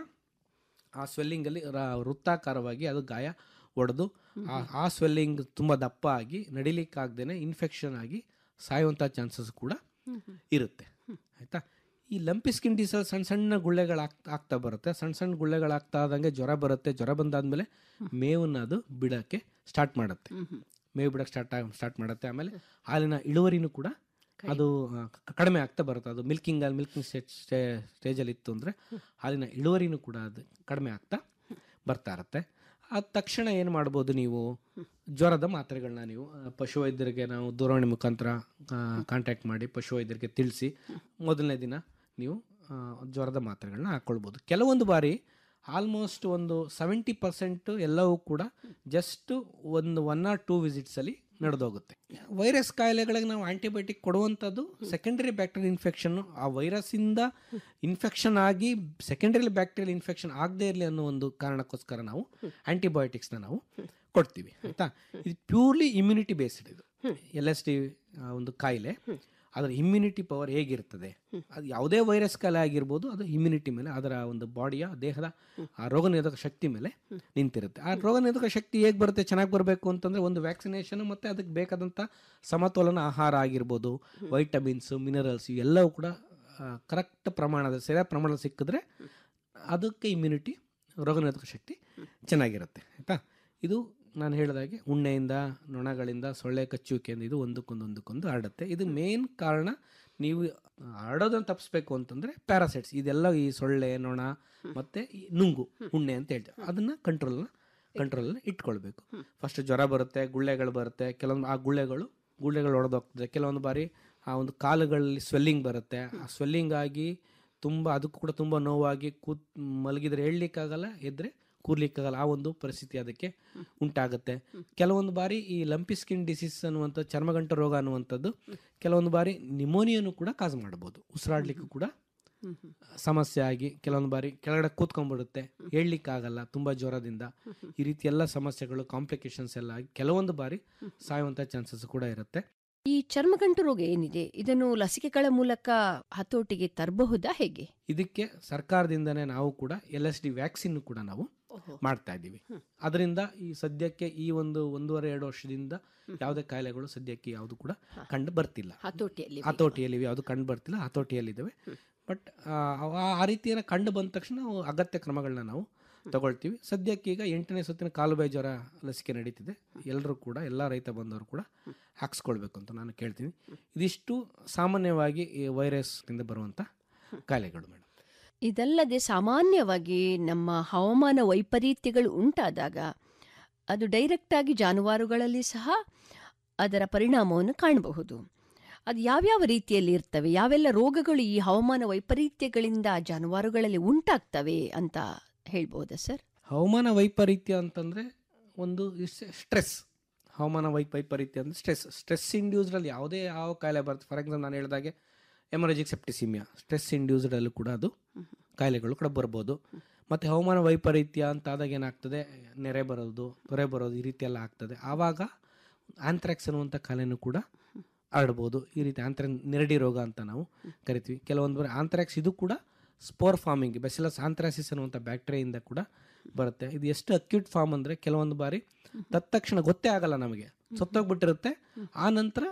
ಆ ಸ್ವೆಲ್ಲಿಂಗಲ್ಲಿ ವೃತ್ತಾಕಾರವಾಗಿ ಅದು ಗಾಯ ಒಡೆದು ಆ ಆ ಸ್ವೆಲ್ಲಿಂಗ್ ತುಂಬ ದಪ್ಪ ಆಗಿ ನಡಿಲಿಕ್ಕಾಗ್ದೇ ಇನ್ಫೆಕ್ಷನ್ ಆಗಿ ಸಾಯುವಂಥ ಚಾನ್ಸಸ್ ಕೂಡ ಇರುತ್ತೆ ಆಯಿತಾ ಈ ಲಂಪಿ ಸ್ಕಿನ್ ಡಿಸಲ್ ಸಣ್ಣ ಸಣ್ಣ ಗುಳ್ಳೆಗಳು ಆಗ್ತಾ ಆಗ್ತಾ ಬರುತ್ತೆ ಸಣ್ಣ ಸಣ್ಣ ಗುಳ್ಳೆಗಳಾಗ್ತಾ ಆದಂಗೆ ಜ್ವರ ಬರುತ್ತೆ ಜ್ವರ ಬಂದಾದ್ಮೇಲೆ ಮೇವನ್ನ ಅದು ಬಿಡೋಕ್ಕೆ ಸ್ಟಾರ್ಟ್ ಮಾಡುತ್ತೆ ಮೇವು ಬಿಡೋಕ್ಕೆ ಸ್ಟಾರ್ಟ್ ಆಗಿ ಸ್ಟಾರ್ಟ್ ಮಾಡುತ್ತೆ ಆಮೇಲೆ ಹಾಲಿನ ಇಳುವರಿನೂ ಕೂಡ ಅದು ಆ, ಕ- ಕಡಿಮೆ ಆಗ್ತಾ ಬರುತ್ತೆ ಅದು ಮಿಲ್ಕಿಂಗ್ ಅಲ್ಲಿ ಮಿಲ್ಕಿಂಗ್ ಸ್ಟೇ ಸ್ಟೇಜಲ್ಲಿ ಇತ್ತು ಅಂದರೆ ಹಾಲಿನ ಇಳುವರಿನೂ ಕೂಡ ಅದು ಕಡಿಮೆ ಆಗ್ತಾ ಬರ್ತಾ ಇರುತ್ತೆ ಆದ ತಕ್ಷಣ ಏನು ಮಾಡ್ಬೋದು ನೀವು ಜ್ವರದ ಮಾತ್ರೆಗಳನ್ನ ನೀವು ಆ, ಪಶುವೈದ್ಯರಿಗೆ ನಾವು ದೂರವಾಣಿ ಮುಖಾಂತರ ಕಾಂಟ್ಯಾಕ್ಟ್ ಮಾಡಿ ಪಶುವೈದ್ಯರಿಗೆ ತಿಳಿಸಿ ಮೊದಲನೇ ದಿನ ನೀವು ಆ, ಜ್ವರದ ಮಾತ್ರೆಗಳನ್ನ ಹಾಕ್ಕೊಳ್ಬೋದು ಕೆಲವೊಂದು ಬಾರಿ ಆಲ್ಮೋಸ್ಟ್ ಒಂದು ಸೆವೆಂಟಿ ಪರ್ಸೆಂಟು ಎಲ್ಲವೂ ಕೂಡ ಜಸ್ಟ್ ಒಂದು ಒನ್ ಆರ್ ಟೂ ವಿಸಿಟ್ಸಲ್ಲಿ ನಡೆದೋಗುತ್ತೆ ವೈರಸ್ ಕಾಯಿಲೆಗಳಿಗೆ ನಾವು ಆಂಟಿಬಯೋಟಿಕ್ ಕೊಡುವಂಥದ್ದು ಸೆಕೆಂಡರಿ ಬ್ಯಾಕ್ಟೀರಿಯಲ್ ಇನ್ಫೆಕ್ಷನ್ ಆ ವೈರಸ್ಸಿಂದ ಇನ್ಫೆಕ್ಷನ್ ಆಗಿ ಸೆಕೆಂಡರಿ ಬ್ಯಾಕ್ಟೀರಿಯಲ್ ಇನ್ಫೆಕ್ಷನ್ ಆಗದೇ ಇರಲಿ ಅನ್ನೋ ಒಂದು ಕಾರಣಕ್ಕೋಸ್ಕರ ನಾವು ಆಂಟಿಬಯೋಟಿಕ್ಸ್ನ ನಾವು ಕೊಡ್ತೀವಿ ಆಯಿತಾ ಇದು ಪ್ಯೂರ್ಲಿ ಇಮ್ಯುನಿಟಿ ಬೇಸ್ಡ್ ಇದು ಎಲ್ ಎಸ್ ಟಿ ಒಂದು ಕಾಯಿಲೆ ಅದರ ಇಮ್ಯುನಿಟಿ ಪವರ್ ಹೇಗಿರ್ತದೆ ಅದು ಯಾವುದೇ ವೈರಸ್ ಕಾಯಿಲೆ ಆಗಿರ್ಬೋದು ಅದು ಇಮ್ಯುನಿಟಿ ಮೇಲೆ ಅದರ ಒಂದು ಬಾಡಿಯ ದೇಹದ ಆ ರೋಗ ನಿರೋಧಕ ಶಕ್ತಿ ಮೇಲೆ ನಿಂತಿರುತ್ತೆ ಆ ರೋಗ ನಿರೋಧಕ ಶಕ್ತಿ ಹೇಗೆ ಬರುತ್ತೆ ಚೆನ್ನಾಗಿ ಬರಬೇಕು ಅಂತಂದರೆ ಒಂದು ವ್ಯಾಕ್ಸಿನೇಷನ್ ಮತ್ತು ಅದಕ್ಕೆ ಬೇಕಾದಂಥ ಸಮತೋಲನ ಆಹಾರ ಆಗಿರ್ಬೋದು ವೈಟಮಿನ್ಸು ಮಿನರಲ್ಸ್ ಇವೆಲ್ಲವೂ ಕೂಡ ಕರೆಕ್ಟ್ ಪ್ರಮಾಣದ ಸರಿಯಾದ ಪ್ರಮಾಣದಲ್ಲಿ ಸಿಕ್ಕಿದ್ರೆ ಅದಕ್ಕೆ ಇಮ್ಯುನಿಟಿ ರೋಗ ನಿರೋಧಕ ಶಕ್ತಿ ಚೆನ್ನಾಗಿರುತ್ತೆ ಆಯಿತಾ ಇದು ನಾನು ಹೇಳಿದಾಗೆ ಉಣ್ಣೆಯಿಂದ ನೊಣಗಳಿಂದ ಸೊಳ್ಳೆ ಕಚ್ಚುವಿಕೆಯಿಂದ ಇದು ಒಂದಕ್ಕೊಂದು ಒಂದಕ್ಕೊಂದು ಹರಡುತ್ತೆ ಇದು ಮೇನ್ ಕಾರಣ ನೀವು ಹರಡೋದನ್ನು ತಪ್ಪಿಸ್ಬೇಕು ಅಂತಂದರೆ ಪ್ಯಾರಾಸೈಟ್ಸ್ ಇದೆಲ್ಲ ಈ ಸೊಳ್ಳೆ ನೊಣ ಮತ್ತು ಈ ನುಂಗು ಉಣ್ಣೆ ಅಂತ ಹೇಳ್ತೀವಿ ಅದನ್ನು ಕಂಟ್ರೋಲ್ನ ಕಂಟ್ರೋಲಲ್ಲಿ ಇಟ್ಕೊಳ್ಬೇಕು ಫಸ್ಟ್ ಜ್ವರ ಬರುತ್ತೆ ಗುಳ್ಳೆಗಳು ಬರುತ್ತೆ ಕೆಲವೊಂದು ಆ ಗುಳ್ಳೆಗಳು ಗುಳ್ಳೆಗಳು ಹೊಡೆದೋಗ್ತದೆ ಕೆಲವೊಂದು ಬಾರಿ ಆ ಒಂದು ಕಾಲುಗಳಲ್ಲಿ ಸ್ವೆಲ್ಲಿಂಗ್ ಬರುತ್ತೆ ಆ ಸ್ವೆಲ್ಲಿಂಗ್ ಆಗಿ ತುಂಬ ಅದಕ್ಕೂ ಕೂಡ ತುಂಬ ನೋವಾಗಿ ಕೂತ್ ಮಲಗಿದ್ರೆ ಹೇಳಲಿಕ್ಕಾಗಲ್ಲ ಎದ್ರೆ ಕೂರ್ಲಿಕ್ಕಾಗಲ್ಲ ಆ ಒಂದು ಪರಿಸ್ಥಿತಿ ಅದಕ್ಕೆ ಉಂಟಾಗುತ್ತೆ ಕೆಲವೊಂದು ಬಾರಿ ಈ ಲಂಪಿ ಸ್ಕಿನ್ ಡಿಸೀಸ್ ಅನ್ನುವಂಥ ಚರ್ಮಗಂಟ ರೋಗ ಅನ್ನುವಂಥದ್ದು ಕೆಲವೊಂದು ಬಾರಿ ನಿಮೋನಿಯನ್ನು ಕೂಡ ಕಾಸು ಮಾಡ್ಬೋದು ಉಸಿರಾಡ್ಲಿಕ್ಕೂ ಕೂಡ ಸಮಸ್ಯೆ ಆಗಿ ಕೆಲವೊಂದು ಬಾರಿ ಕೆಳಗಡೆ ಕೂತ್ಕೊಂಡ್ಬಿಡುತ್ತೆ ಹೇಳಲಿಕ್ಕಾಗಲ್ಲ ತುಂಬ ಜ್ವರದಿಂದ ಈ ರೀತಿ ಎಲ್ಲ ಸಮಸ್ಯೆಗಳು ಕಾಂಪ್ಲಿಕೇಶನ್ಸ್ ಎಲ್ಲ ಆಗಿ ಕೆಲವೊಂದು ಬಾರಿ ಸಾಯುವಂಥ ಚಾನ್ಸಸ್ ಕೂಡ ಇರುತ್ತೆ ಈ ಚರ್ಮಗಂಟು ರೋಗ ಏನಿದೆ ಇದನ್ನು ಲಸಿಕೆಗಳ ಮೂಲಕ ಹತೋಟಿಗೆ ತರಬಹುದಾ ಹೇಗೆ ಇದಕ್ಕೆ ಸರ್ಕಾರದಿಂದನೇ ನಾವು ಕೂಡ ಎಲ್ ಎಸ್ ಡಿ ವ್ಯಾಕ್ಸಿನ್ ಕೂಡ ನಾವು ಮಾಡ್ತಾ ಇದ್ದೀವಿ ಅದರಿಂದ ಈ ಸದ್ಯಕ್ಕೆ ಈ ಒಂದು ಒಂದೂವರೆ ಎರಡು ವರ್ಷದಿಂದ ಯಾವುದೇ ಕಾಯಿಲೆಗಳು ಸದ್ಯಕ್ಕೆ ಯಾವುದು ಕೂಡ ಕಂಡು ಬರ್ತಿಲ್ಲ ಹತೋಟಿಯಲ್ಲಿ ಹತೋಟಿಯಲ್ಲಿ ಯಾವುದು ಕಂಡು ಬರ್ತಿಲ್ಲ ಹತೋಟಿಯಲ್ಲಿದ್ದಾವೆ ಬಟ್ ಆ ರೀತಿಯ ಕಂಡು ಬಂದ ತಕ್ಷಣ ನಾವು ಅಗತ್ಯ ಕ್ರಮಗಳನ್ನ ನಾವು ತಗೊಳ್ತೀವಿ ಸದ್ಯಕ್ಕೆ ಈಗ ಎಂಟನೇ ಸುತ್ತಿನ ಕಾಲುಬಾಯಿ ಜ್ವರ ಲಸಿಕೆ ನಡೀತಿದೆ ಎಲ್ಲರೂ ಕೂಡ ಎಲ್ಲ ರೈತ ಬಂದವರು ಕೂಡ ಹಾಕ್ಸ್ಕೊಳ್ಬೇಕು ಅಂತ ನಾನು ಕೇಳ್ತೀನಿ ಇದಿಷ್ಟು ಸಾಮಾನ್ಯವಾಗಿ ಈ ವೈರಸ್ನಿಂದ ಬರುವಂಥ ಕಾಯಿಲೆಗಳು ಮೇಡಮ್ ಇದಲ್ಲದೆ ಸಾಮಾನ್ಯವಾಗಿ ನಮ್ಮ ಹವಾಮಾನ ವೈಪರೀತ್ಯಗಳು ಉಂಟಾದಾಗ ಅದು ಡೈರೆಕ್ಟ್ ಆಗಿ ಜಾನುವಾರುಗಳಲ್ಲಿ ಸಹ ಅದರ ಪರಿಣಾಮವನ್ನು ಕಾಣಬಹುದು ಅದು ಯಾವ್ಯಾವ ರೀತಿಯಲ್ಲಿ ಇರ್ತವೆ ಯಾವೆಲ್ಲ ರೋಗಗಳು ಈ ಹವಾಮಾನ ವೈಪರೀತ್ಯಗಳಿಂದ ಜಾನುವಾರುಗಳಲ್ಲಿ ಉಂಟಾಗ್ತವೆ ಅಂತ ಹೇಳ್ಬೋದಾ ಸರ್ ಹವಾಮಾನ ವೈಪರೀತ್ಯ ಅಂತಂದರೆ ಒಂದು ಸ್ಟ್ರೆಸ್ ಹವಾಮಾನ ವೈ ವೈಪರೀತ್ಯ ಅಂದರೆ ಸ್ಟ್ರೆಸ್ ಸ್ಟ್ರೆಸ್ ಇಂಡ್ಯೂಸ್ಡಲ್ಲಿ ಯಾವುದೇ ಯಾವ ಕಾಯಿಲೆ ಬರುತ್ತೆ ಫಾರ್ ಎಕ್ಸಾಂಪಲ್ ನಾನು ಹೇಳಿದಾಗೆ ಎಮರಜಿಕ್ ಸೆಪ್ಟಿಸಿಮಿಯಾ ಸ್ಟ್ರೆಸ್ ಇಂಡ್ಯೂಸ್ಡಲ್ಲೂ ಕೂಡ ಅದು ಕಾಯಿಲೆಗಳು ಕೂಡ ಬರ್ಬೋದು ಮತ್ತು ಹವಾಮಾನ ವೈಪರೀತ್ಯ ಅಂತ ಆದಾಗ ಏನಾಗ್ತದೆ ನೆರೆ ಬರೋದು ತೊರೆ ಬರೋದು ಈ ರೀತಿ ಎಲ್ಲ ಆಗ್ತದೆ ಆವಾಗ ಆಂಥ್ರಾಕ್ಸ್ ಅನ್ನುವಂಥ ಕಾಯಿಲೆನೂ ಕೂಡ ಹರಡ್ಬೋದು ಈ ರೀತಿ ಆಂಥ್ರ ನೆರಡಿ ರೋಗ ಅಂತ ನಾವು ಕರಿತೀವಿ ಕೆಲವೊಂದು ಬಾರಿ ಆಂಥ್ರಾಕ್ಸ್ ಇದು ಕೂಡ ಸ್ಪೋರ್ ಫಾರ್ಮಿಂಗ್ ಬೆಸಿಲಸ್ ಆಂಥ್ರಾಸಿಸ್ ಅನ್ನುವಂಥ ಬ್ಯಾಕ್ಟೀರಿಯಿಂದ ಕೂಡ ಬರುತ್ತೆ ಇದು ಎಷ್ಟು ಅಕ್ಯೂಟ್ ಫಾರ್ಮ್ ಅಂದರೆ ಕೆಲವೊಂದು ಬಾರಿ ತತ್ಕ್ಷಣ ಗೊತ್ತೇ ಆಗಲ್ಲ ನಮಗೆ ಸತ್ತೋಗ್ಬಿಟ್ಟಿರುತ್ತೆ ಆ ನಂತರ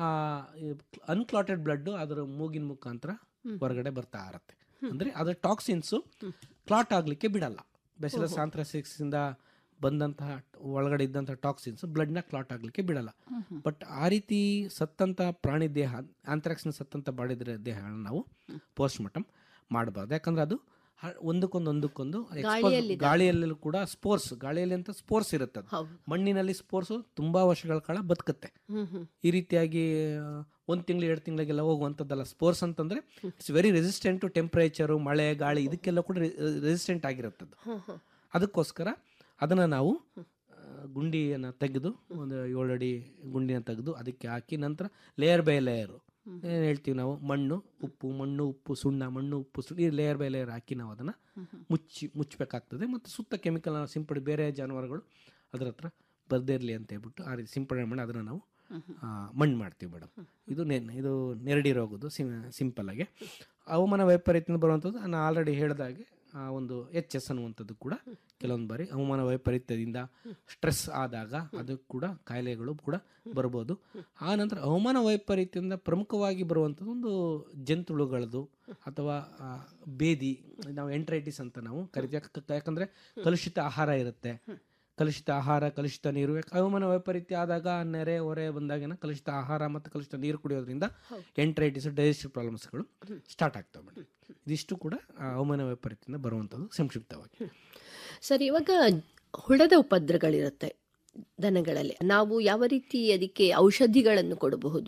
ಅನ್ಕ್ಲಾಟೆಡ್ ಬ್ಲಡ್ ಅದರ ಮೂಗಿನ ಮುಖಾಂತರ ಹೊರಗಡೆ ಬರ್ತಾ ಇರುತ್ತೆ ಅಂದರೆ ಅದರ ಟಾಕ್ಸಿನ್ಸು ಕ್ಲಾಟ್ ಆಗಲಿಕ್ಕೆ ಬಿಡಲ್ಲ ಬೆಸಿಲಸ್ ಆಂಥ್ರಾಸಿಕ್ಸಿಂದ ಬಂದಂತಹ ಒಳಗಡೆ ಇದ್ದಂಥ ಟಾಕ್ಸಿನ್ಸ್ ಬ್ಲಡ್ನ ಕ್ಲಾಟ್ ಆಗಲಿಕ್ಕೆ ಬಿಡಲ್ಲ ಬಟ್ ಆ ರೀತಿ ಸತ್ತಂಥ ಪ್ರಾಣಿ ದೇಹ ಆಂಥ್ರಾಕ್ಸ್ನ ಸತ್ತಂಥ ಬಾಡಿದ್ರೆ ದೇಹಗಳನ್ನ ನಾವು ಪೋಸ್ಟ್ ಮಾರ್ಟಮ್ ಮಾಡಬಾರ್ದು ಯಾಕಂದ್ರೆ ಅದು ಹ- ಒಂದಕ್ಕೊಂದು ಒಂದಕ್ಕೊಂದು expose- ಗಾಳಿಯಲ್ಲಿದೆ. ಗಾಳಿಯಲ್ಲೂ ಕೂಡ ಸ್ಪೋರ್ಸ್ ಗಾಳಿಯಲ್ಲಿ ಅಂತ ಸ್ಪೋರ್ಸ್ ಇರುತ್ತೆ ಅದು ಹೌದು ಮಣ್ಣಿನಲ್ಲಿ ಸ್ಪೋರ್ಸು ತುಂಬಾ ವರ್ಷಗಳ ಕಾಲ ಬದುಕುತ್ತೆ ಹ್ಮ್ ಹ್ಮ್ ಈ ರೀತಿಯಾಗಿ ಒಂದು ತಿಂಗಳು ಎರಡು ತಿಂಗಳಿಗೆಲ್ಲ ಹೋಗುವಂಥದ್ದಲ್ಲ ಸ್ಪೋರ್ಸ್ ಅಂತಂದ್ರೆ it's very resistant to temperature ಮಳೆ ಗಾಳಿ ಇದಕ್ಕೆಲ್ಲ ಕೂಡ ರೆಸಿಸ್ಟೆಂಟ್ ಆಗಿರುತ್ತದು ಅದಕ್ಕೋಸ್ಕರ ಅದನ್ನು ನಾವು ಆ, ಗುಂಡಿಯನ್ನು ತೆಗೆದು ಒಂದು ಏಳು ಅಡಿ ಗುಂಡಿನ ತೆಗೆದು ಅದಕ್ಕೆ ಹಾಕಿ ನಂತರ ಲೇಯರ್ ಬೈ ಲೇಯರು ಏನು ಹೇಳ್ತೀವಿ ನಾವು ಮಣ್ಣು ಉಪ್ಪು ಮಣ್ಣು ಉಪ್ಪು ಸುಣ್ಣ ಮಣ್ಣು ಉಪ್ಪು ಸುಣ್ಣ ಈ ಲೇಯರ್ ಬೈ ಲೇಯರ್ ಹಾಕಿ ನಾವು ಅದನ್ನು ಮುಚ್ಚಿ ಮುಚ್ಚಬೇಕಾಗ್ತದೆ ಮತ್ತು ಸುತ್ತ ಕೆಮಿಕಲ್ ಸಿಂಪಡಿ ಬೇರೆ ಜಾನುವಾರುಗಳು ಅದರ ಹತ್ರ ಬರ್ದೇ ಇರಲಿ ಅಂತ ಹೇಳ್ಬಿಟ್ಟು ಆ ರೀತಿ ಸಿಂಪಡಣೆ ಮಾಡಿ ಅದನ್ನು ನಾವು ಆ, ಮಣ್ಣು ಮಾಡ್ತೀವಿ ಮೇಡಮ್ ಇದು ನೆ ಇದು ನೆರಡಿ ರೋಗದ್ದು ಸಿಂ ಸಿಂಪಲ್ ಆಗಿ ಹವಾಮಾನ ವೈಪರೀತ್ಯದಿಂದ ಬರುವಂಥದ್ದು ನಾನು ಆಲ್ರೆಡಿ ಹೇಳಿದಾಗೆ ಆ ಒಂದು ಎಚ್ ಎಸ್ ಅನ್ನುವಂಥದ್ದು ಕೂಡ ಕೆಲವೊಂದು ಬಾರಿ ಹವಾಮಾನ ವೈಪರೀತ್ಯದಿಂದ ಸ್ಟ್ರೆಸ್ ಆದಾಗ ಅದು ಕೂಡ ಕಾಯಿಲೆಗಳು ಕೂಡ ಬರ್ಬೋದು ಆ ನಂತರ ಹವಾಮಾನ ವೈಪರೀತ್ಯದಿಂದ ಪ್ರಮುಖವಾಗಿ ಬರುವಂಥದ್ದು ಒಂದು ಜಂತುಳುಗಳದು ಅಥವಾ ಆ, ಬೇದಿ ನಾವು ಎಂಟ್ರೈಟಿಸ್ ಅಂತ ನಾವು ಕರಿತೀವಿ ಯಾಕ- ಯಾಕಂದ್ರೆ ಕಲುಷಿತ ಆಹಾರ ಇರುತ್ತೆ ಕಲುಷಿತ ಆಹಾರ ಕಲುಷಿತ ನೀರು ಯಾಕೆ ಹವಾಮಾನ ವೈಪರೀತ್ಯ ಆದಾಗ ನೆರೆ ಹೊರೆ ಬಂದಾಗಿನ ಕಲುಷಿತ ಆಹಾರ ಮತ್ತು ಕಲುಷಿತ ನೀರು ಕುಡಿಯೋದ್ರಿಂದ ಎಂಟ್ರೈಟಿಸ್ ಡೈಜೆಸ್ಟಿವ್ ಪ್ರಾಬ್ಲಮ್ಸ್ಗಳು ಸ್ಟಾರ್ಟ್ ಆಗ್ತವೆ ಮೇಡಮ್ ಇದಿಷ್ಟು ಕೂಡ ಆ, ಹವಾಮಾನ ವೈಪರೀತ್ಯದಿಂದ ಬರುವಂಥದ್ದು ಸಂಕ್ಷಿಪ್ತವಾಗಿ ಸರ್ ಇವಾಗ ಹುಳದ ಉಪದ್ರಗಳಿರುತ್ತೆ ದನಗಳಲ್ಲಿ ನಾವು ಯಾವ ರೀತಿ ಅದಕ್ಕೆ ಔಷಧಿಗಳನ್ನು ಕೊಡಬಹುದು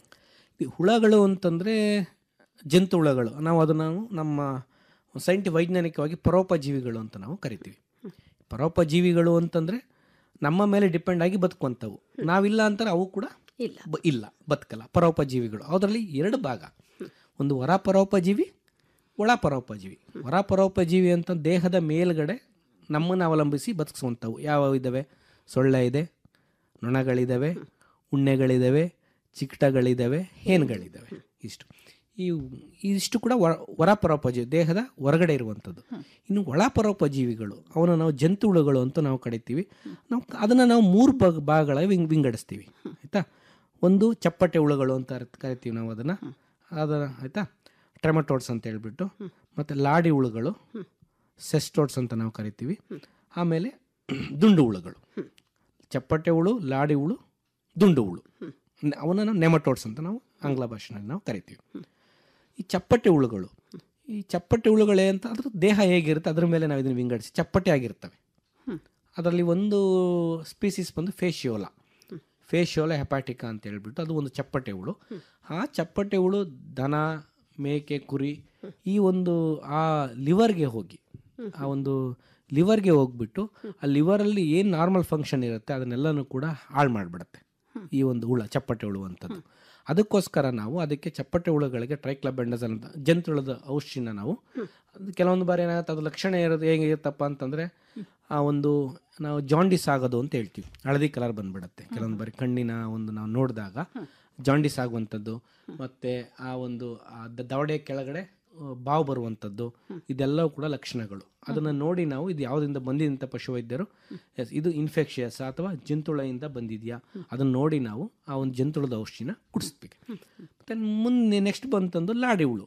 ಈ ಹುಳಗಳು ಅಂತಂದರೆ ಜಂತು ಹುಳಗಳು ನಾವು ಅದನ್ನು ನಮ್ಮ ಸೈಂಟಿ ವೈಜ್ಞಾನಿಕವಾಗಿ ಪರೋಪಜೀವಿಗಳು ಅಂತ ನಾವು ಕರಿತೀವಿ ಪರೋಪಜೀವಿಗಳು ಅಂತಂದರೆ ನಮ್ಮ ಮೇಲೆ ಡಿಪೆಂಡ್ ಆಗಿ ಬದುಕುವಂಥವು ನಾವಿಲ್ಲ ಅಂತಾರೆ ಅವು ಕೂಡ ಇಲ್ಲ ಬ- ಇಲ್ಲ ಬದುಕಲ್ಲ ಪರೋಪಜೀವಿಗಳು ಅದರಲ್ಲಿ ಎರಡು ಭಾಗ ಒಂದು ಹೊರ ಪರೋಪಜೀವಿ ಒಳ ಪರೋಪಜೀವಿ ಹೊರ ಪರೋಪಜೀವಿ ಅಂತ ದೇಹದ ಮೇಲ್ಗಡೆ ನಮ್ಮನ್ನು ಅವಲಂಬಿಸಿ ಬದುಕಿಸುವಂಥವು ಯಾವ ಇದ್ದಾವೆ ಸೊಳ್ಳೆ ಇದೆ ನೊಣಗಳಿದ್ದಾವೆ ಉಣ್ಣೆಗಳಿದ್ದಾವೆ ಚಿಕ್ಕಟಗಳಿದ್ದಾವೆ ಹೇನುಗಳಿದ್ದಾವೆ ಇಷ್ಟು ಈ ಇಷ್ಟು ಕೂಡ ಹೊರ ಹೊರ ಪರೋಪಜೀವಿ ದೇಹದ ಹೊರಗಡೆ ಇರುವಂಥದ್ದು ಇನ್ನು ಒಳ ಪರೋಪಜೀವಿಗಳು ಅವನ್ನ ನಾವು ಜಂತುಹುಳುಗಳು ಅಂತ ನಾವು ಕಡಿತೀವಿ ನಾವು ಅದನ್ನು ನಾವು ಮೂರು ಭಾಗ ಭಾಗಗಳಾಗಿ ವಿಂಗ್ ವಿಂಗಡಿಸ್ತೀವಿ ಆಯಿತಾ ಒಂದು ಚಪ್ಪಟೆ ಹುಳುಗಳು ಅಂತ ಅರ್ಥ ಕರಿತೀವಿ ನಾವು ಅದನ್ನು ಅದನ್ನು ಆಯಿತಾ ಟ್ರೆಮಟೋಡ್ಸ್ ಅಂತ ಹೇಳ್ಬಿಟ್ಟು ಮತ್ತು ಲಾಡಿ ಹುಳುಗಳು ಸೆಸ್ಟೋಡ್ಸ್ ಅಂತ ನಾವು ಕರಿತೀವಿ ಆಮೇಲೆ ದುಂಡು ಹುಳುಗಳು ಚಪ್ಪಟೆ ಹುಳು ಲಾಡಿ ಹುಳು ದುಂಡು ಹುಳು ಅವನ್ನ ನಾವು ನೆಮಟೋಡ್ಸ್ ಅಂತ ನಾವು ಆಂಗ್ಲ ಭಾಷೆನಲ್ಲಿ ನಾವು ಕರಿತೀವಿ ಈ ಚಪ್ಪಟೆ ಹುಳುಗಳು ಈ ಚಪ್ಪಟೆ ಹುಳುಗಳೇ ಅಂತ ಅದ್ರ ದೇಹ ಹೇಗಿರುತ್ತೆ ಅದ್ರ ಮೇಲೆ ನಾವು ಇದನ್ನು ವಿಂಗಡಿಸಿ ಚಪ್ಪಟೆ ಆಗಿರ್ತವೆ ಅದರಲ್ಲಿ ಒಂದು ಸ್ಪೀಸೀಸ್ ಬಂದು ಫೇಶಿಯೋಲ ಫೇಶಿಯೋಲ ಹೆಪಾಟಿಕಾ ಅಂತ ಹೇಳ್ಬಿಟ್ಟು ಅದು ಒಂದು ಚಪ್ಪಟೆ ಹುಳು ಆ ಚಪ್ಪಟೆ ಹುಳು ದನ ಮೇಕೆ ಕುರಿ ಈ ಒಂದು ಆ ಲಿವರ್ಗೆ ಹೋಗಿ ಆ ಒಂದು ಲಿವರ್ಗೆ ಹೋಗ್ಬಿಟ್ಟು ಆ ಲಿವರಲ್ಲಿ ಏನು ನಾರ್ಮಲ್ ಫಂಕ್ಷನ್ ಇರುತ್ತೆ ಅದನ್ನೆಲ್ಲನೂ ಕೂಡ ಹಾಳು ಮಾಡಿಬಿಡುತ್ತೆ ಈ ಒಂದು ಹುಳ ಚಪ್ಪಟೆ ಹುಳು ಅಂತದ್ದು ಅದಕ್ಕೋಸ್ಕರ ನಾವು ಅದಕ್ಕೆ ಚಪ್ಪಟೆ ಹುಳುಗಳಿಗೆ ಟ್ರೈಕ್ಲಬೆಂಡಜಲ್ ಅಂತ ಜಂತುಳದ ಔಷಧಿನ ನಾವು ಅದು ಕೆಲವೊಂದು ಬಾರಿ ಏನಾಗುತ್ತೆ ಅದು ಲಕ್ಷಣ ಇರೋದು ಹೇಗಿರುತ್ತಪ್ಪ ಅಂತಂದರೆ ಆ ಒಂದು ನಾವು ಜಾಂಡಿಸ್ ಆಗೋದು ಅಂತ ಹೇಳ್ತೀವಿ ಹಳದಿ ಕಲರ್ ಬಂದ್ಬಿಡುತ್ತೆ ಕೆಲವೊಂದು ಬಾರಿ ಕಣ್ಣಿನ ಒಂದು ನಾವು ನೋಡಿದಾಗ ಜಾಂಡಿಸ್ ಆಗುವಂಥದ್ದು ಮತ್ತು ಆ ಒಂದು ಆ ದ- ದವಡೆ ಕೆಳಗಡೆ ಆ, ಬಾವು ಬರುವಂಥದ್ದು ಇದೆಲ್ಲವೂ ಕೂಡ ಲಕ್ಷಣಗಳು ಅದನ್ನು ನೋಡಿ ನಾವು ಇದು ಯಾವುದರಿಂದ ಬಂದಿದೆ ಪಶುವೈದ್ಯರು ಎಸ್ ಇದು ಇನ್ಫೆಕ್ಷಿಯಸ್ ಅಥವಾ ಜಂತುಳೆಯಿಂದ ಬಂದಿದೆಯಾ ಅದನ್ನು ನೋಡಿ ನಾವು ಆ ಒಂದು ಜಂತುಳದ ಔಷಧಿನ ಕುಡಿಸ್ಬೇಕು ಮತ್ತು ಮುಂದೆ ನೆಕ್ಸ್ಟ್ ಬಂತಂದು ಲಾಡಿ ಹುಳು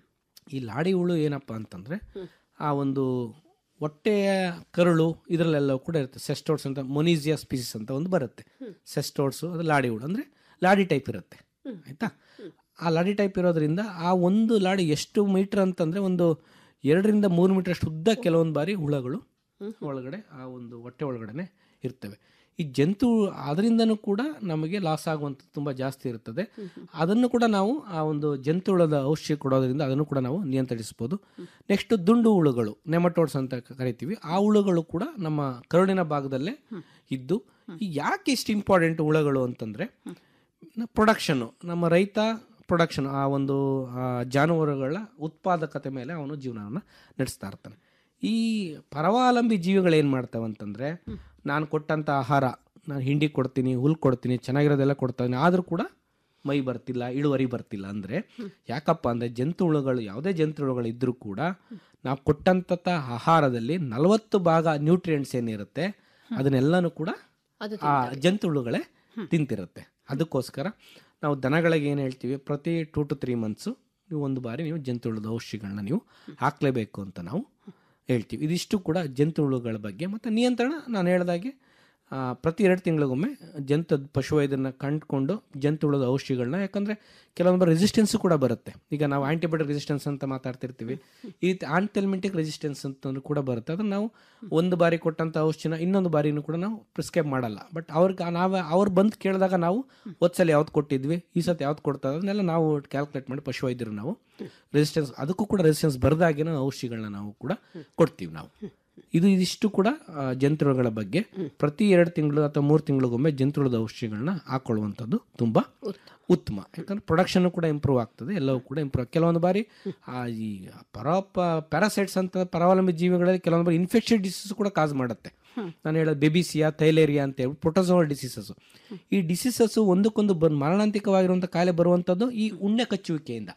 ಈ ಲಾಡಿ ಹುಳು ಏನಪ್ಪ ಅಂತಂದರೆ ಆ ಒಂದು ಹೊಟ್ಟೆಯ ಕರುಳು ಇದರಲ್ಲೆಲ್ಲವೂ ಕೂಡ ಇರುತ್ತೆ ಸೆಸ್ಟೋಡ್ಸ್ ಅಂತ ಮೊನೀಸಿಯಾ ಸ್ಪೀಸಿಸ್ ಅಂತ ಒಂದು ಬರುತ್ತೆ ಸೆಸ್ಟೋಡ್ಸು ಅದು ಲಾಡಿ ಹುಳು ಅಂದರೆ ಲಾಡಿ ಟೈಪ್ ಇರುತ್ತೆ ಆಯಿತಾ ಆ ಲಾಡಿ ಟೈಪ್ ಇರೋದ್ರಿಂದ ಆ ಒಂದು ಲಾಡಿ ಎಷ್ಟು ಮೀಟ್ರ್ ಅಂತಂದರೆ ಒಂದು ಎರಡರಿಂದ ಮೂರು ಮೀಟರ್ ಅಷ್ಟು ಉದ್ದ ಕೆಲವೊಂದು ಬಾರಿ ಹುಳಗಳು ಒಳಗಡೆ ಆ ಒಂದು ಹೊಟ್ಟೆ ಒಳಗಡೆ ಇರ್ತವೆ ಈ ಜಂತು ಅದರಿಂದನೂ ಕೂಡ ನಮಗೆ ಲಾಸ್ ಆಗುವಂಥದ್ದು ತುಂಬ ಜಾಸ್ತಿ ಇರ್ತದೆ ಅದನ್ನು ಕೂಡ ನಾವು ಆ ಒಂದು ಜಂತು ಹುಳದ ಔಷಧಿ ಕೊಡೋದ್ರಿಂದ ಅದನ್ನು ಕೂಡ ನಾವು ನಿಯಂತ್ರಿಸ್ಬೋದು ನೆಕ್ಸ್ಟ್ ದುಂಡು ಹುಳುಗಳು ನೆಮಟೋಡ್ಸ್ ಅಂತ ಕರಿತೀವಿ ಆ ಹುಳುಗಳು ಕೂಡ ನಮ್ಮ ಕರುಳಿನ ಭಾಗದಲ್ಲೇ ಇದ್ದು ಈ ಯಾಕೆ ಇಷ್ಟು ಇಂಪಾರ್ಟೆಂಟ್ ಹುಳುಗಳು ಅಂತಂದರೆ ಪ್ರೊಡಕ್ಷನ್ನು ನಮ್ಮ ರೈತ ಪ್ರೊಡಕ್ಷನ್ ಆ ಒಂದು ಆ, ಜಾನುವಾರುಗಳ ಉತ್ಪಾದಕತೆ ಮೇಲೆ ಅವನು ಜೀವನವನ್ನು ನಡೆಸ್ತಾ ಇರ್ತಾನೆ ಈ ಪರವಾವಲಂಬಿ ಜೀವಿಗಳು ಏನು ಮಾಡ್ತಾವೆ ಅಂತಂದರೆ ನಾನು ಕೊಟ್ಟಂಥ ಆಹಾರ ನಾನು ಹಿಂಡಿ ಕೊಡ್ತೀನಿ ಹುಲ್ ಕೊಡ್ತೀನಿ ಚೆನ್ನಾಗಿರೋದೆಲ್ಲ ಕೊಡ್ತಾನೆ ಆದರೂ ಕೂಡ ಮೈ ಬರ್ತಿಲ್ಲ ಇಳುವರಿ ಬರ್ತಿಲ್ಲ ಅಂದರೆ ಯಾಕಪ್ಪ ಅಂದರೆ ಜಂತು ಹುಳುಗಳು ಯಾವುದೇ ಜಂತು ಹುಳುಗಳು ಇದ್ದರೂ ಕೂಡ ನಾವು ಕೊಟ್ಟಂಥ ಆಹಾರದಲ್ಲಿ ನಲವತ್ತು ಭಾಗ ನ್ಯೂಟ್ರಿಯೆಂಟ್ಸ್ ಏನಿರುತ್ತೆ ಅದನ್ನೆಲ್ಲನೂ ಕೂಡ ಅದು ಆ ಜಂತು ಹುಳುಗಳೇ ತಿಂತಿರುತ್ತೆ ಅದಕ್ಕೋಸ್ಕರ ನಾವು ದನಗಳಿಗೆ ಏನು ಹೇಳ್ತೀವಿ ಪ್ರತಿ ಟೂ ಟು ತ್ರೀ ಮಂತ್ಸು ನೀವು ಒಂದು ಬಾರಿ ನೀವು ಜಂತು ಹುಳದ ಔಷಧಿಗಳನ್ನ ನೀವು ಹಾಕಲೇಬೇಕು ಅಂತ ನಾವು ಹೇಳ್ತೀವಿ ಇದಿಷ್ಟು ಕೂಡ ಜಂತು ಹುಳುಗಳ ಬಗ್ಗೆ ಮತ್ತು ನಿಯಂತ್ರಣ ನಾನು ಹೇಳ್ದಾಗೆ ಆ, ಪ್ರತಿ ಎರಡು ತಿಂಗಳಿಗೊಮ್ಮೆ ಜಂತು ಪಶುವೈದ್ಯರನ್ನ ಕಂಡುಕೊಂಡು ಜಂತು ಹುಳದ ಔಷಧಿಗಳನ್ನ ಯಾಕಂದರೆ ಕೆಲವೊಂದು ರೆಸಿಸ್ಟೆನ್ಸು ಕೂಡ ಬರುತ್ತೆ ಈಗ ನಾವು ಆಂಟಿಬಯೋಟಿಕ್ ರೆಸಿಸ್ಟೆನ್ಸ್ ಅಂತ ಮಾತಾಡ್ತಿರ್ತೀವಿ ಈ ರೀತಿ ಆಂಟೆಲ್ಮೆಂಟಿಕ್ ರೆಸಿಸ್ಟೆನ್ಸ್ ಅಂತ ಕೂಡ ಬರುತ್ತೆ ಅದನ್ನು ನಾವು ಒಂದು ಬಾರಿ ಕೊಟ್ಟಂಥ ಔಷಧಿನ ಇನ್ನೊಂದು ಬಾರಿನೂ ಕೂಡ ನಾವು ಪ್ರಿಸ್ಕ್ರೈಬ್ ಮಾಡಲ್ಲ ಬಟ್ ಅವ್ರಿಗೆ ನಾವು ಅವ್ರು ಬಂದು ಕೇಳಿದಾಗ ನಾವು ಸಲ ಯಾವ್ದು ಕೊಟ್ಟಿದ್ವಿ ಈ ಸತಿ ಯಾವ್ದು ಕೊಡ್ತಾ ಅದನ್ನೆಲ್ಲ ನಾವು ಕ್ಯಾಲ್ಕುಲೇಟ್ ಮಾಡಿ ಪಶುವೈದ್ಯರು ನಾವು ರೆಸಿಸ್ಟೆನ್ಸ್ ಅದಕ್ಕೂ ಕೂಡ ರೆಸಿಸ್ಟೆನ್ಸ್ ಬರದಾಗಿನ ಔಷಧಿಗಳನ್ನ ನಾವು ಕೂಡ ಕೊಡ್ತೀವಿ ನಾವು ಇದು ಇದಿಷ್ಟು ಕೂಡ ಆ, ಜಂತುಹುಳುಗಳ ಬಗ್ಗೆ ಪ್ರತಿ ಎರಡು ತಿಂಗಳು ಅಥವಾ ಮೂರು ತಿಂಗಳಿಗೊಮ್ಮೆ ಜಂತುಹುಳದ ಔಷಧಿಗಳನ್ನ ಹಾಕೊಳ್ಳುವಂಥದ್ದು ತುಂಬ ಉತ್ತಮ ಯಾಕಂದ್ರೆ ಪ್ರೊಡಕ್ಷನ್ ಕೂಡ ಇಂಪ್ರೂವ್ ಆಗ್ತದೆ ಎಲ್ಲವೂ ಕೂಡ ಇಂಪ್ರೂವ್ ಕೆಲವೊಂದು ಬಾರಿ ಆ ಈ ಪರಾಪ ಪ್ಯಾರಾಸೈಟ್ಸ್ ಅಂತ ಪರಾವಲಂಬಿ ಜೀವಿಗಳಲ್ಲಿ ಕೆಲವೊಂದು ಬಾರಿ ಇನ್ಫೆಕ್ಷನ್ ಡಿಸೀಸ್ ಕೂಡ ಕಾಸ್ ಮಾಡುತ್ತೆ ನಾನು ಹೇಳೋದು ಬೆಬಿಸಿಯಾ ಥೈಲೇರಿಯಾ ಅಂತ ಹೇಳಿ ಪ್ರೊಟೋಸೋವಲ್ ಡಿಸೀಸಸ್ ಈ ಡಿಸೀಸಸ್ ಒಂದಕ್ಕೊಂದು ಬರ್ ಮಾರಣಾಂತಿಕವಾಗಿರುವಂಥ ಕಾಯಿಲೆ ಬರುವಂಥದ್ದು ಈ ಉಣ್ಣೆ ಕಚ್ಚುವಿಕೆಯಿಂದ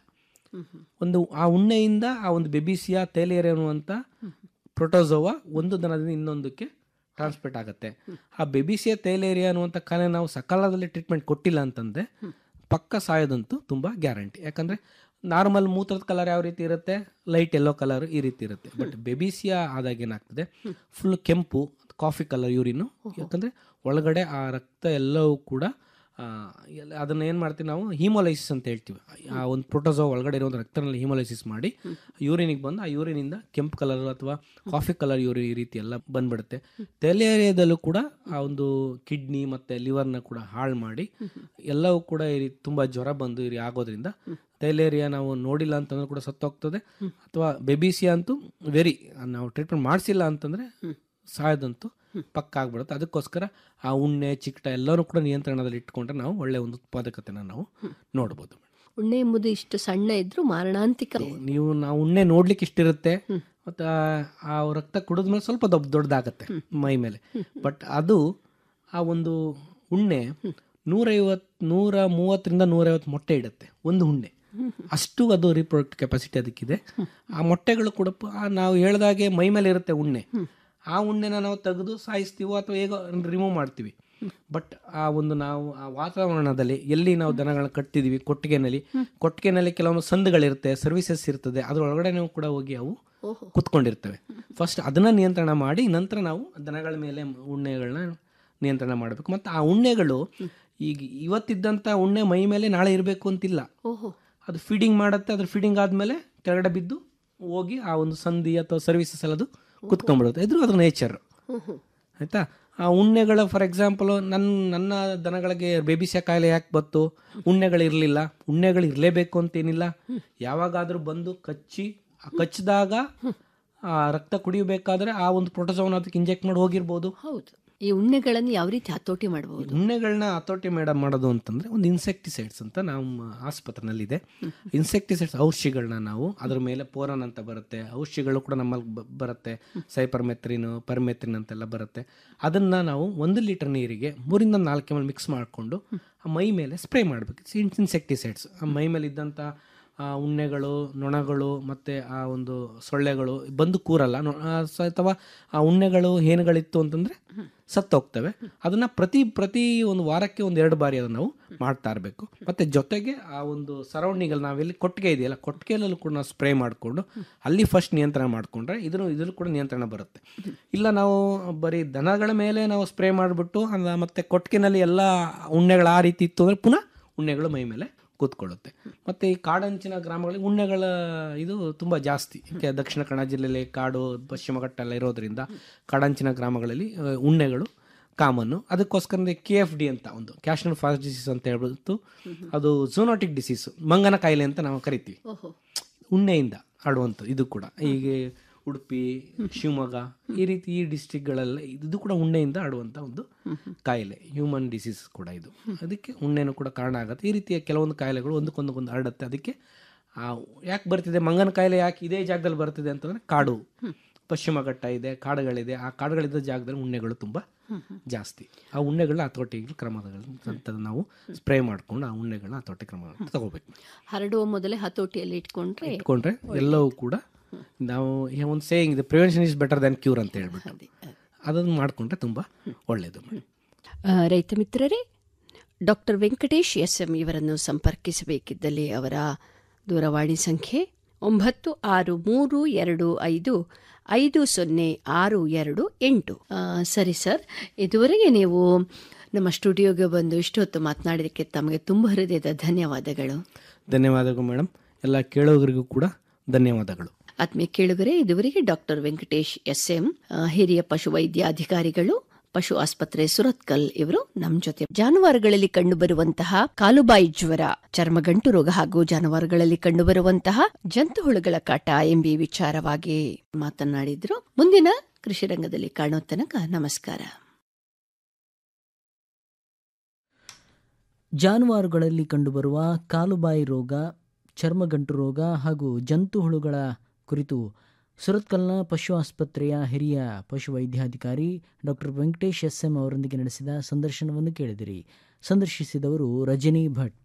ಒಂದು ಆ ಉಣ್ಣೆಯಿಂದ ಆ ಒಂದು ಬೆಬಿಸಿಯಾ ತೈಲೇರಿಯಾ ಅನ್ನುವಂಥ ಪ್ರೊಟೋಸೋವಾ ಒಂದು ದನದಿಂದ ಇನ್ನೊಂದಕ್ಕೆ ಟ್ರಾನ್ಸ್ಮಿಟ್ ಆಗುತ್ತೆ ಆ ಬೆಬಿಸಿಯಾ ತೈಲೇರಿಯಾ ಅನ್ನುವಂಥ ಕಾಯಿಲೆ ನಾವು ಸಕಾಲದಲ್ಲಿ ಟ್ರೀಟ್ಮೆಂಟ್ ಕೊಟ್ಟಿಲ್ಲ ಅಂತಂದರೆ ಪಕ್ಕ ಸಾಯೋದಂತೂ ತುಂಬ ಗ್ಯಾರಂಟಿ ಯಾಕಂದರೆ ನಾರ್ಮಲ್ ಮೂತ್ರದ ಕಲರ್ ಯಾವ ರೀತಿ ಇರುತ್ತೆ ಲೈಟ್ ಎಲ್ಲೋ ಕಲರ್ ಈ ರೀತಿ ಇರುತ್ತೆ ಬಟ್ ಬೆಬಿಸಿಯಾ ಆದಾಗ ಏನಾಗ್ತದೆ ಫುಲ್ ಕೆಂಪು ಕಾಫಿ ಕಲರ್ ಯೂರಿನು ಯಾಕಂದರೆ ಒಳಗಡೆ ಆ ರಕ್ತ ಎಲ್ಲವೂ ಕೂಡ ಆ, ಎಲ್ಲ ಅದನ್ನ ಏನು ಮಾಡ್ತೀವಿ ನಾವು ಹೀಮೋಲೈಸಿಸ್ ಅಂತ ಹೇಳ್ತೀವಿ ಆ ಒಂದು ಪ್ರೋಟೋಸೋ ಒಳಗಡೆ ಇರೋ ಒಂದು ರಕ್ತನಲ್ಲಿ ಹೀಮೋಲೈಸಿಸ್ ಮಾಡಿ ಯೂರಿನಿಗೆ ಬಂದು ಆ ಯೂರಿನಿಂದ ಕೆಂಪು ಕಲರ್ ಅಥವಾ ಕಾಫಿ ಕಲರ್ ಯೂರಿ ಈ ರೀತಿ ಎಲ್ಲ ಬಂದ್ಬಿಡುತ್ತೆ ತೆಲೇರಿಯಾದಲ್ಲೂ ಕೂಡ ಆ ಒಂದು ಕಿಡ್ನಿ ಮತ್ತು ಲಿವರ್ನ ಕೂಡ ಹಾಳು ಮಾಡಿ ಎಲ್ಲವೂ ಕೂಡ ಈ ರೀತಿ ತುಂಬ ಜ್ವರ ಬಂದು ಈ ರೀತಿ ಆಗೋದ್ರಿಂದ ತೈಲೇರಿಯಾ ನಾವು ನೋಡಿಲ್ಲ ಅಂತಂದ್ರೆ ಕೂಡ ಸತ್ತೋಗ್ತದೆ ಅಥವಾ ಬೆಬಿಸಿಯಾ ಅಂತೂ ವೆರಿ ನಾವು ಟ್ರೀಟ್ಮೆಂಟ್ ಮಾಡಿಸಿಲ್ಲ ಅಂತಂದರೆ ಸಾಯೋದಂತೂ ಪಕ್ಕ ಆಗ್ಬಿಡುತ್ತೆ ಅದಕ್ಕೋಸ್ಕರ ಆ ಉಣ್ಣೆ ಚಿಕ್ಕಟ ಎಲ್ಲರೂ ಕೂಡ ನಿಯಂತ್ರಣದಲ್ಲಿ ಇಟ್ಕೊಂಡ್ರೆ ನಾವು ಒಳ್ಳೆಯ ಒಂದು ಉತ್ಪಾದಕತೆನ ನಾವು ನೋಡ್ಬೋದು ಉಣ್ಣೆ ಎಂಬುದು ಇಷ್ಟು ಸಣ್ಣ ಇದ್ರೂ ಮಾರಣಾಂತಿಕ ನೀವು ನಾವು ಉಣ್ಣೆ ನೋಡ್ಲಿಕ್ಕೆ ಇಷ್ಟಿರುತ್ತೆ ಮತ್ತು ಆ ರಕ್ತ ಕುಡಿದ್ಮೇಲೆ ಸ್ವಲ್ಪ ದೊಡ್ಡ ದೊಡ್ಡದಾಗತ್ತೆ ಮೈ ಮೇಲೆ ಬಟ್ ಅದು ಆ ಒಂದು ಉಣ್ಣೆ ನೂರೈವತ್ತು ನೂರ ಮೂವತ್ತರಿಂದ ನೂರೈವತ್ತು ಮೊಟ್ಟೆ ಇಡುತ್ತೆ ಒಂದು ಉಣ್ಣೆ ಅಷ್ಟು ಅದು ರಿಪ್ರೊಡಕ್ಟ್ ಕೆಪಾಸಿಟಿ ಅದಕ್ಕಿದೆ ಆ ಮೊಟ್ಟೆಗಳು ಕೂಡ ಪ- ಆ ನಾವು ಹೇಳ್ದಾಗೆ ಮೈ ಮೇಲೆ ಇರುತ್ತೆ ಉಣ್ಣೆ ಆ ಉಣ್ಣೆನ ನಾವು ತೆಗೆದು ಸಾಯಿಸ್ತೀವೋ ಅಥವಾ ಹೇಗೋ ರಿಮೂವ್ ಮಾಡ್ತೀವಿ ಬಟ್ ಆ ಒಂದು ನಾವು ಆ ವಾತಾವರಣದಲ್ಲಿ ಎಲ್ಲಿ ನಾವು ದನಗಳನ್ನ ಕಟ್ಟಿದೀವಿ ಕೊಟ್ಟಿಗೆನಲ್ಲಿ ಕೊಟ್ಟಿಗೆನಲ್ಲಿ ಕೆಲವೊಂದು ಸಂದುಗಳಿರುತ್ತೆ ಸರ್ವಿಸಸ್ ಇರ್ತದೆ ಅದರೊಳಗಡೆ ನಾವು ಕೂಡ ಹೋಗಿ ಅವು ಕುತ್ಕೊಂಡಿರ್ತವೆ ಫಸ್ಟ್ ಅದನ್ನ ನಿಯಂತ್ರಣ ಮಾಡಿ ನಂತರ ನಾವು ದನಗಳ ಮೇಲೆ ಉಣ್ಣೆಗಳನ್ನ ನಿಯಂತ್ರಣ ಮಾಡಬೇಕು ಮತ್ತು ಆ ಉಣ್ಣೆಗಳು ಈಗ ಇವತ್ತಿದ್ದಂಥ ಉಣ್ಣೆ ಮೈ ಮೇಲೆ ನಾಳೆ ಇರಬೇಕು ಅಂತಿಲ್ಲ ಓಹೋ ಅದು ಫೀಡಿಂಗ್ ಮಾಡುತ್ತೆ ಅದ್ರ ಫೀಡಿಂಗ್ ಆದಮೇಲೆ ಕೆಳಗಡೆ ಬಿದ್ದು ಹೋಗಿ ಆ ಒಂದು ಸಂಧಿ ಅಥವಾ ಸರ್ವಿಸಸ್ ಎಲ್ಲ ಅದು ಕುತ್ಕೊಂಡ್ಬಿಡುತ್ತೆ ಇದ್ರ ಅದ್ರ ನೇಚರ್ ಆಯಿತಾ ಆ ಉಣ್ಣೆಗಳ ಫಾರ್ ಎಕ್ಸಾಂಪಲು ನನ್ನ ನನ್ನ ದನಗಳಿಗೆ ಬೇಬಿಸ್ಯ ಕಾಯಿಲೆ ಯಾಕೆ ಬತ್ತು ಉಣ್ಣೆಗಳಿರಲಿಲ್ಲ ಉಣ್ಣೆಗಳು ಇರಲೇಬೇಕು ಅಂತೇನಿಲ್ಲ ಯಾವಾಗಾದರೂ ಬಂದು ಕಚ್ಚಿ ಆ ಕಚ್ಚಿದಾಗ ಆ ರಕ್ತ ಕುಡಿಯಬೇಕಾದ್ರೆ ಆ ಒಂದು ಪ್ರೋಟೋಸೋನ್ ಅದಕ್ಕೆ ಇಂಜೆಕ್ಟ್ ಮಾಡಿ ಹೋಗಿರ್ಬೋದು ಹೌದು ಈ ಉಣ್ಣೆಗಳನ್ನು ಯಾವ ರೀತಿ ಹತೋಟಿ ಮಾಡಬಹುದು ಉಣ್ಣೆಗಳನ್ನ ಹತೋಟಿ ಮೇಡ ಮಾಡೋದು ಅಂತಂದ್ರೆ ಒಂದು ಇನ್ಸೆಕ್ಟಿಸೈಡ್ಸ್ ಅಂತ ನಮ್ಮ ಆಸ್ಪತ್ರೆನಲ್ಲಿದೆ ಇನ್ಸೆಕ್ಟಿಸೈಡ್ಸ್ ಔಷಧಿಗಳನ್ನ ನಾವು ಅದ್ರ ಮೇಲೆ ಪೋರನ್ ಅಂತ ಬರುತ್ತೆ ಔಷಧಿಗಳು ಕೂಡ ನಮ್ಮಲ್ಲಿ ಬ- ಬರುತ್ತೆ ಸೈಪರ್ಮೆತ್ರಿನ್ ಪರ್ಮೆತ್ರಿನ್ ಅಂತೆಲ್ಲ ಬರುತ್ತೆ ಅದನ್ನ ನಾವು ಒಂದು ಲೀಟರ್ ನೀರಿಗೆ ಮೂರಿಂದ ನಾಲ್ಕು ಎಮ್ ಮಿಕ್ಸ್ ಮಾಡಿಕೊಂಡು ಆ ಮೈ ಮೇಲೆ ಸ್ಪ್ರೇ ಮಾಡಬೇಕು ಇನ್ಸೆಕ್ಟಿಸೈಡ್ಸ್ ಆ ಮೈ ಮೇಲೆ ಇದ್ದಂಥ ಆ ಉಣ್ಣೆಗಳು ನೊಣಗಳು ಮತ್ತು ಆ ಒಂದು ಸೊಳ್ಳೆಗಳು ಬಂದು ಕೂರಲ್ಲ ನೊ- ಆ ಸ- ಅಥವಾ ಆ ಉಣ್ಣೆಗಳು ಏನುಗಳಿತ್ತು ಅಂತಂದರೆ ಸತ್ತೋಗ್ತವೆ ಅದನ್ನು ಪ್ರತಿ ಪ್ರತಿ ಒಂದು ವಾರಕ್ಕೆ ಒಂದು ಎರಡು ಬಾರಿ ಅದನ್ನು ನಾವು ಮಾಡ್ತಾ ಇರಬೇಕು ಮತ್ತು ಜೊತೆಗೆ ಆ ಒಂದು ಸರೌಂಡಿಂಗಲ್ಲಿ ನಾವೆಲ್ಲಿ ಕೊಟ್ಟಿಗೆ ಇದೆಯಲ್ಲ ಕೊಟ್ಟಿಗೆಯಲ್ಲೂ ಕೂಡ ನಾವು ಸ್ಪ್ರೇ ಮಾಡಿಕೊಂಡು ಅಲ್ಲಿ ಫಸ್ಟ್ ನಿಯಂತ್ರಣ ಮಾಡಿಕೊಂಡ್ರೆ ಇದನ್ನು ಇದರಲ್ಲೂ ಕೂಡ ನಿಯಂತ್ರಣ ಬರುತ್ತೆ ಇಲ್ಲ ನಾವು ಬರೀ ದನಗಳ ಮೇಲೆ ನಾವು ಸ್ಪ್ರೇ ಮಾಡಿಬಿಟ್ಟು ಅಲ್ಲ ಮತ್ತು ಕೊಟ್ಟಿಗೆನಲ್ಲಿ ಎಲ್ಲ ಉಣ್ಣೆಗಳು ಆ ರೀತಿ ಇತ್ತು ಅಂದರೆ ಪುನಃ ಉಣ್ಣೆಗಳು ಮೈ ಮೇಲೆ ಕೂತ್ಕೊಳ್ಳುತ್ತೆ ಮತ್ತು ಈ ಕಾಡಂಚಿನ ಗ್ರಾಮಗಳಲ್ಲಿ ಉಣ್ಣೆಗಳ ಇದು ತುಂಬ ಜಾಸ್ತಿ ಯಾಕೆ ದಕ್ಷಿಣ ಕನ್ನಡ ಜಿಲ್ಲೆಯಲ್ಲಿ ಕಾಡು ಪಶ್ಚಿಮ ಘಟ್ಟ ಎಲ್ಲ ಇರೋದ್ರಿಂದ ಕಾಡಂಚಿನ ಗ್ರಾಮಗಳಲ್ಲಿ ಆ, ಉಣ್ಣೆಗಳು ಕಾಮನ್ನು ಅದಕ್ಕೋಸ್ಕರ ಕೆ ಎಫ್ ಡಿ ಅಂತ ಒಂದು ಕ್ಯಾಶನಲ್ ಫಾಸ್ಟ್ ಡಿಸೀಸ್ ಅಂತ ಹೇಳ್ಬಿಟ್ಟು ಅದು ಝೂನೋಟಿಕ್ ಡಿಸೀಸ್ ಮಂಗನ ಕಾಯಿಲೆ ಅಂತ ನಾವು ಕರಿತೀವಿ ಓಹೋ ಉಣ್ಣೆಯಿಂದ ಹರಡುವಂಥದ್ದು ಇದು ಕೂಡ ಹೀಗೆ ಉಡುಪಿ ಶಿವಮೊಗ್ಗ ಈ ರೀತಿ ಈ ಡಿಸ್ಟಿಕ್ಗಳೆಲ್ಲ ಇದು ಕೂಡ ಉಣ್ಣೆಯಿಂದ ಹರಡುವಂಥ ಒಂದು ಕಾಯಿಲೆ ಹ್ಯೂಮನ್ ಡಿಸೀಸ್ ಕೂಡ ಇದು ಅದಕ್ಕೆ ಉಣ್ಣೆನೂ ಕೂಡ ಕಾರಣ ಆಗುತ್ತೆ ಈ ರೀತಿಯ ಕೆಲವೊಂದು ಕಾಯಿಲೆಗಳು ಒಂದಕ್ಕೊಂದಕ್ಕೊಂದು ಹರಡುತ್ತೆ ಅದಕ್ಕೆ ಆ ಯಾಕೆ ಬರ್ತಿದೆ ಮಂಗನ ಕಾಯಿಲೆ ಯಾಕೆ ಇದೇ ಜಾಗದಲ್ಲಿ ಬರ್ತಿದೆ ಅಂತಂದರೆ ಕಾಡು ಪಶ್ಚಿಮ ಘಟ್ಟ ಇದೆ ಕಾಡುಗಳಿದೆ ಆ ಕಾಡುಗಳಿದ್ದ ಜಾಗದಲ್ಲಿ ಉಣ್ಣೆಗಳು ತುಂಬ ಜಾಸ್ತಿ ಆ ಉಣ್ಣೆಗಳನ್ನ ಹತೋಟಿಗೆ ಕ್ರಮಗಳನ್ನ ನಾವು ಸ್ಪ್ರೇ ಮಾಡ್ಕೊಂಡು ಆ ಉಣ್ಣೆಗಳನ್ನ ಹತೋಟಿ ಕ್ರಮಗಳನ್ನ ತಗೋಬೇಕು ಹರಡುವ ಮೊದಲೇ ಹತೋಟಿಯಲ್ಲಿ ಇಟ್ಕೊಂಡ್ರೆ ಇಟ್ಕೊಂಡ್ರೆ ಎಲ್ಲವೂ ಕೂಡ ನಾವು ಒಂದು ಸೇಯಿಂಗ್ ಇದೆ prevention is better than cure ಅಂತ ಹೇಳ್ಬಿಟ್ಟು ಅದನ್ನು ಮಾಡಿಕೊಂಡ್ರೆ ತುಂಬ ಒಳ್ಳೆಯದು ಆ, ರೈತ ಮಿತ್ರರೇ ಡಾಕ್ಟರ್ ವೆಂಕಟೇಶ್ ಎಸ್ ಎಂ ಇವರನ್ನು ಸಂಪರ್ಕಿಸಬೇಕಿದ್ದಲ್ಲಿ ಅವರ ದೂರವಾಣಿ ಸಂಖ್ಯೆ ಒಂಬತ್ತು ಆರು ಮೂರು ಎರಡು ಐದು ಐದು ಸೊನ್ನೆ ಆರು ಎರಡು ಎಂಟು ಆ, ಸರಿ ಸರ್ ಇದುವರೆಗೆ ನೀವು ನಮ್ಮ ಸ್ಟುಡಿಯೋಗೆ ಬಂದು ಇಷ್ಟೊತ್ತು ಮಾತನಾಡಿದಕ್ಕೆ ತಮಗೆ ತುಂಬ ಹೃದಯದ ಧನ್ಯವಾದಗಳು ಧನ್ಯವಾದಗಳು ಮೇಡಮ್ ಎಲ್ಲ ಕೇಳೋರಿಗೂ ಕೂಡ ಧನ್ಯವಾದಗಳು ಆತ್ಮೀಯ ಕೇಳುಗರೆ ಇದುವರೆಗೆ ಡಾಕ್ಟರ್ ವೆಂಕಟೇಶ್ ಎಸ್ ಎಂ ಆ, ಹಿರಿಯ ಪಶುವೈದ್ಯಾಧಿಕಾರಿಗಳು ಪಶು ಆಸ್ಪತ್ರೆ ಸುರತ್ಕಲ್ ಇವರು ನಮ್ಮ ಜೊತೆ ಜಾನುವಾರುಗಳಲ್ಲಿ ಕಂಡುಬರುವಂತಹ ಕಾಲುಬಾಯಿ ಜ್ವರ ಚರ್ಮಗಂಟು ರೋಗ ಹಾಗೂ ಜಾನುವಾರುಗಳಲ್ಲಿ ಕಂಡುಬರುವಂತಹ ಜಂತು ಹುಳುಗಳ ಕಾಟ ಎಂಬಿ ವಿಚಾರವಾಗಿ ಮಾತನಾಡಿದ್ರು ಮುಂದಿನ ಕೃಷಿ ರಂಗದಲ್ಲಿ ಕಾಣೋ ತನಕ ನಮಸ್ಕಾರ ಜಾನುವಾರುಗಳಲ್ಲಿ ಕಂಡುಬರುವ ಕಾಲುಬಾಯಿ ರೋಗ ಚರ್ಮಗಂಟು ರೋಗ ಹಾಗೂ ಜಂತು ಹುಳುಗಳ ಕುರಿತು ಸುರತ್ಕಲ್ನ ಪಶು ಆಸ್ಪತ್ರೆಯ ಹಿರಿಯ ಪಶುವೈದ್ಯಾಧಿಕಾರಿ ಡಾಕ್ಟರ್ ವೆಂಕಟೇಶ್ ಎಸ್ ಎಂ ಅವರೊಂದಿಗೆ ನಡೆಸಿದ ಸಂದರ್ಶನವನ್ನು ಕೇಳಿದಿರಿ ಸಂದರ್ಶಿಸಿದವರು ರಜನಿ ಭಟ್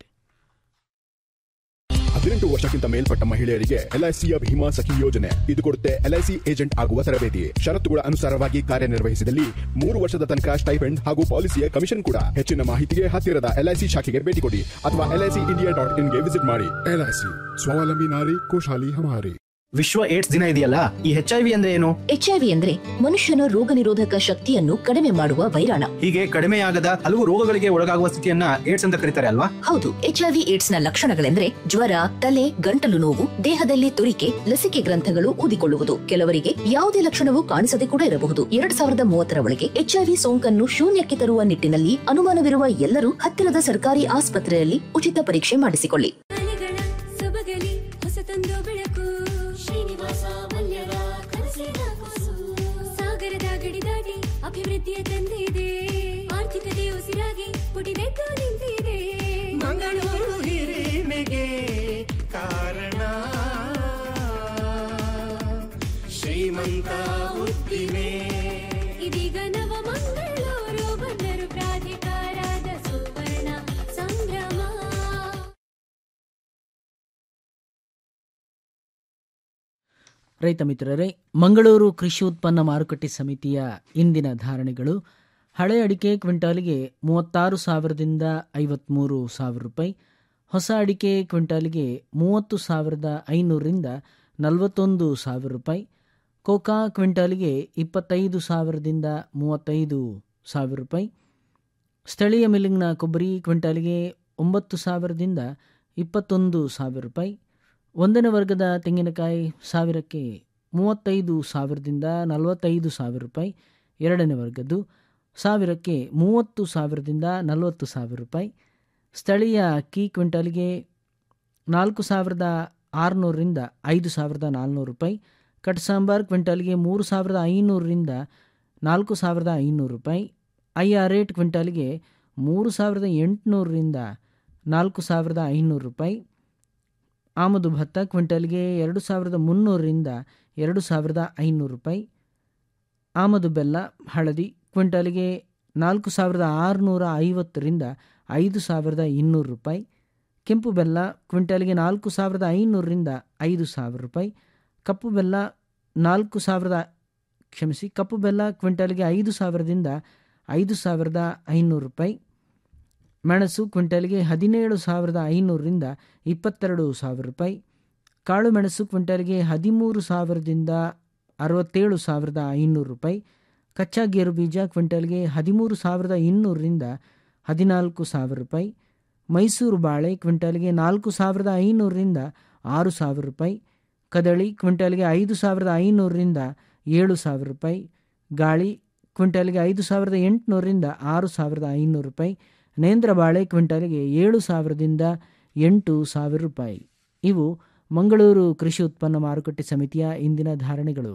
ಹದಿನೆಂಟು ವರ್ಷಕ್ಕಿಂತ ಮೇಲ್ಪಟ್ಟ ಮಹಿಳೆಯರಿಗೆ ಎಲ್ಐಸಿಯ ಭೀಮಾ ಸಖಿ ಯೋಜನೆ ಇದು ಕೊಡುತ್ತೆ ಎಲ್ಐಸಿ ಏಜೆಂಟ್ ಆಗುವ ತರಬೇತಿ ಷರತ್ತುಗಳ ಅನುಸಾರವಾಗಿ ಕಾರ್ಯನಿರ್ವಹಿಸಿದಲ್ಲಿ ಮೂರು ವರ್ಷದ ತನಕ ಸ್ಟೈಫೆಂಡ್ ಹಾಗೂ ಪಾಲಿಸಿಯ ಕಮಿಷನ್ ಕೂಡ ಹೆಚ್ಚಿನ ಮಾಹಿತಿಗೆ ಹತ್ತಿರದ ಎಲ್ಐಸಿ ಶಾಖೆಗೆ ಭೇಟಿ ಕೊಡಿ ಅಥವಾ ಎಲ್ಐಸಿ ಇಂಡಿಯಾ ಡಾಟ್ ಇನ್ಗೆ ವಿಸಿಟ್ ಮಾಡಿ ಎಲ್ಐಸಿ ಸ್ವಾವಲಂಬಿ ನಾರಿ ಖುಷಾಲಿ ಹಮಾರಿ ವಿಶ್ವ ಏಡ್ಸ್ ದಿನ ಇದೆಯಲ್ಲ ಈ ಎಚ್ ಐ ವಿ ಅಂದ್ರೆ ಏನು ಎಚ್ಐವಿ ಅಂದ್ರೆ ಮನುಷ್ಯನ ರೋಗ ನಿರೋಧಕ ಶಕ್ತಿಯನ್ನು ಕಡಿಮೆ ಮಾಡುವ ವೈರಾಣ ಹೀಗೆ ಕಡಿಮೆಯಾಗದ ಹಲವು ರೋಗಗಳಿಗೆ ಒಳಗಾಗುವ ಸ್ಥಿತಿಯನ್ನ ಏಡ್ಸ್ ಅಂತ ಕರೀತಾರೆ ಅಲ್ವಾ ಹೌದು ಎಚ್ಐವಿ ಏಡ್ಸ್ ನ ಲಕ್ಷಣಗಳೆಂದ್ರೆ ಜ್ವರ ತಲೆ ಗಂಟಲು ನೋವು ದೇಹದಲ್ಲಿ ತುರಿಕೆ ಲಸಿಕೆ ಗ್ರಂಥಗಳು ಊದಿಕೊಳ್ಳುವುದು ಕೆಲವರಿಗೆ ಯಾವುದೇ ಲಕ್ಷಣವೂ ಕಾಣಿಸದೆ ಕೂಡ ಇರಬಹುದು ಎರಡ್ ಸಾವಿರದ ಮೂವತ್ತರ ಒಳಗೆ ಎಚ್ಐವಿ ಸೋಂಕನ್ನು ಶೂನ್ಯಕ್ಕೆ ತರುವ ನಿಟ್ಟಿನಲ್ಲಿ ಅನುಮಾನವಿರುವ ಎಲ್ಲರೂ ಹತ್ತಿರದ ಸರ್ಕಾರಿ ಆಸ್ಪತ್ರೆಯಲ್ಲಿ ಉಚಿತ ಪರೀಕ್ಷೆ ಮಾಡಿಸಿಕೊಳ್ಳಿ ಮನೆಗಳ ಸೊಬಗಲಿ ಹೊಸತೊಂದು ಬೆಳಕು ಶ್ರೀನಿವಾಸ ಮಲ್ಯದ ಕನಸಿನ ಕೂಸು ಸಾಗರದ ಗಡಿ ದಾಟಿ ಅಭಿವೃದ್ಧಿಯ ತಂದಿದೆ ಆರ್ಥಿಕತೆ ಉಸಿರಾಗಿ ಪುಟಿದೆದ್ದು ನಿಂತಿದೆ ಮಂಗಳೂರು ಹಿರಿಮೆಗೆ ಕಾರಣ ಶ್ರೀಮಂತ ಉದ್ದಿಮೆ ಇದೀಗ ನವ ಮಂಗಳೂರು ಬಂದರು ಪ್ರಾಧಿಕಾರದ ಸುವರ್ಣ ಸಂಭ್ರಮ ರೈತ ಮಿತ್ರರೇ ಮಂಗಳೂರು ಕೃಷಿ ಉತ್ಪನ್ನ ಮಾರುಕಟ್ಟೆ ಸಮಿತಿಯ ಇಂದಿನ ಧಾರಣೆಗಳು ಹಳೆ ಅಡಿಕೆ ಕ್ವಿಂಟಾಲಿಗೆ ಮೂವತ್ತಾರು ಸಾವಿರದಿಂದ ಐವತ್ತ್ಮೂರು ಸಾವಿರ ರೂಪಾಯಿ ಹೊಸ ಅಡಿಕೆ ಕ್ವಿಂಟಾಲಿಗೆ ಮೂವತ್ತು ಸಾವಿರದ ಐನೂರರಿಂದ ನಲವತ್ತೊಂದು ಸಾವಿರ ರೂಪಾಯಿ ಕೋಕಾ ಕ್ವಿಂಟಾಲಿಗೆ ಇಪ್ಪತ್ತೈದು ಸಾವಿರದಿಂದ ಮೂವತ್ತೈದು ಸಾವಿರ ರೂಪಾಯಿ ಸ್ಥಳೀಯ ಮಿಲ್ಲಿಂಗ್ನ ಕೊಬ್ಬರಿ ಕ್ವಿಂಟಾಲಿಗೆ ಒಂಬತ್ತು ಸಾವಿರದಿಂದ ಇಪ್ಪತ್ತೊಂದು ಸಾವಿರ ರೂಪಾಯಿ ಒಂದನೇ ವರ್ಗದ ತೆಂಗಿನಕಾಯಿ ಸಾವಿರಕ್ಕೆ ಮೂವತ್ತೈದು ಸಾವಿರದಿಂದ ನಲವತ್ತೈದು ಸಾವಿರ ರೂಪಾಯಿ ಎರಡನೇ ವರ್ಗದ್ದು ಸಾವಿರಕ್ಕೆ ಮೂವತ್ತು ಸಾವಿರದಿಂದ ನಲವತ್ತು ಸಾವಿರ ರೂಪಾಯಿ ಸ್ಥಳೀಯ ಅಕ್ಕಿ ಕ್ವಿಂಟಲ್ಗೆ ನಾಲ್ಕು ಸಾವಿರದ ಆರುನೂರರಿಂದ ಐದು ಸಾವಿರದ ನಾಲ್ನೂರು ರೂಪಾಯಿ ಕಟ್ ಸಾಂಬಾರ್ ಕ್ವಿಂಟಲ್ಗೆ ಮೂರು ಸಾವಿರದ ಐನೂರರಿಂದ ನಾಲ್ಕು ಸಾವಿರದ ಐನೂರು ರೂಪಾಯಿ ಐ ಆರ್ ರೇಟ್ ಕ್ವಿಂಟಾಲಿಗೆ ಮೂರು ಸಾವಿರದ ಎಂಟುನೂರರಿಂದ ನಾಲ್ಕು ಸಾವಿರದ ಐನೂರು ರೂಪಾಯಿ ಆಮದು ಭತ್ತ ಕ್ವಿಂಟಲ್ಗೆ ಎರಡು ಸಾವಿರದ ಮುನ್ನೂರರಿಂದ ಎರಡು ಸಾವಿರದ ಐನೂರು ರೂಪಾಯಿ ಆಮದು ಬೆಲ್ಲ ಹಳದಿ ಕ್ವಿಂಟಲ್ಗೆ ನಾಲ್ಕು ಸಾವಿರದ ಆರುನೂರ ಐವತ್ತರಿಂದ ಐದು ಸಾವಿರದ ಇನ್ನೂರು ರೂಪಾಯಿ ಕೆಂಪು ಬೆಲ್ಲ ಕ್ವಿಂಟಲ್ಗೆ ನಾಲ್ಕು ಸಾವಿರದ ಐನೂರರಿಂದ ಐದು ಸಾವಿರ ರೂಪಾಯಿ ಕಪ್ಪು ಬೆಲ್ಲ ನಾಲ್ಕು ಸಾವಿರದ ಕ್ಷಮಿಸಿ ಕಪ್ಪು ಬೆಲ್ಲ ಕ್ವಿಂಟಲ್ಗೆ ಐದು ಸಾವಿರದಿಂದ ಐದು ಸಾವಿರದ ಐನೂರು ರೂಪಾಯಿ ಮೆಣಸು ಕ್ವಿಂಟಲ್ಗೆ ಹದಿನೇಳು ಸಾವಿರದ ಐನೂರರಿಂದ ಇಪ್ಪತ್ತೆರಡು ಸಾವಿರ ರೂಪಾಯಿ ಕಾಳು ಮೆಣಸು ಕ್ವಿಂಟಲ್ಗೆ ಹದಿಮೂರು ಸಾವಿರದಿಂದ ಅರವತ್ತೇಳು ಸಾವಿರದ ಐನೂರು ರೂಪಾಯಿ ಕಚ್ಚಾ ಗೇರು ಬೀಜ ಕ್ವಿಂಟಲ್ಗೆ ಹದಿಮೂರು ಸಾವಿರದ ಇನ್ನೂರರಿಂದ ಹದಿನಾಲ್ಕು ಸಾವಿರ ರೂಪಾಯಿ ಮೈಸೂರು ಬಾಳೆ ಕ್ವಿಂಟಲ್ಗೆ ನಾಲ್ಕು ಸಾವಿರದ ಐನೂರರಿಂದ ಆರು ಸಾವಿರ ರೂಪಾಯಿ ಕದಳಿ ಕ್ವಿಂಟಲ್ಗೆ ಐದು ಸಾವಿರದ ಐನೂರರಿಂದ ಏಳು ಸಾವಿರ ರೂಪಾಯಿ ಗಾಳಿ ಕ್ವಿಂಟಲ್ಗೆ ಐದು ಸಾವಿರದ ಎಂಟುನೂರರಿಂದ ಆರು ಸಾವಿರದ ಐನೂರು ರೂಪಾಯಿ ನೇಂದ್ರ ಬಾಳೆ ಕ್ವಿಂಟಲ್ಗೆ ಏಳು ಸಾವಿರದಿಂದ ಎಂಟು ಸಾವಿರ ರೂಪಾಯಿ ಇವು ಮಂಗಳೂರು ಕೃಷಿ ಉತ್ಪನ್ನ ಮಾರುಕಟ್ಟೆ ಸಮಿತಿಯ ಇಂದಿನ ಧಾರಣೆಗಳು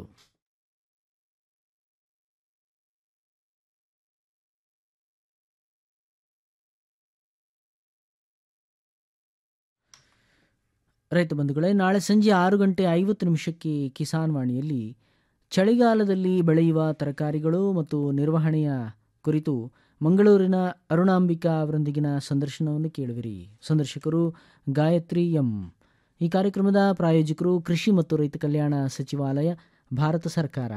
ರೈತ ಬಂಧುಗಳೇ ನಾಳೆ ಸಂಜೆ ಆರು ಗಂಟೆ ಐವತ್ತು ನಿಮಿಷಕ್ಕೆ ಕಿಸಾನ್ ವಾಣಿಯಲ್ಲಿ ಚಳಿಗಾಲದಲ್ಲಿ ಬೆಳೆಯುವ ತರಕಾರಿಗಳು ಮತ್ತು ನಿರ್ವಹಣೆಯ ಕುರಿತು ಮಂಗಳೂರಿನ ಅರುಣಾಂಬಿಕಾ ಅವರೊಂದಿಗಿನ ಸಂದರ್ಶನವನ್ನು ಕೇಳುವಿರಿ ಸಂದರ್ಶಕರು ಗಾಯತ್ರಿ ಎಂ ಈ ಕಾರ್ಯಕ್ರಮದ ಪ್ರಾಯೋಜಕರು ಕೃಷಿ ಮತ್ತು ರೈತ ಕಲ್ಯಾಣ ಸಚಿವಾಲಯ ಭಾರತ ಸರ್ಕಾರ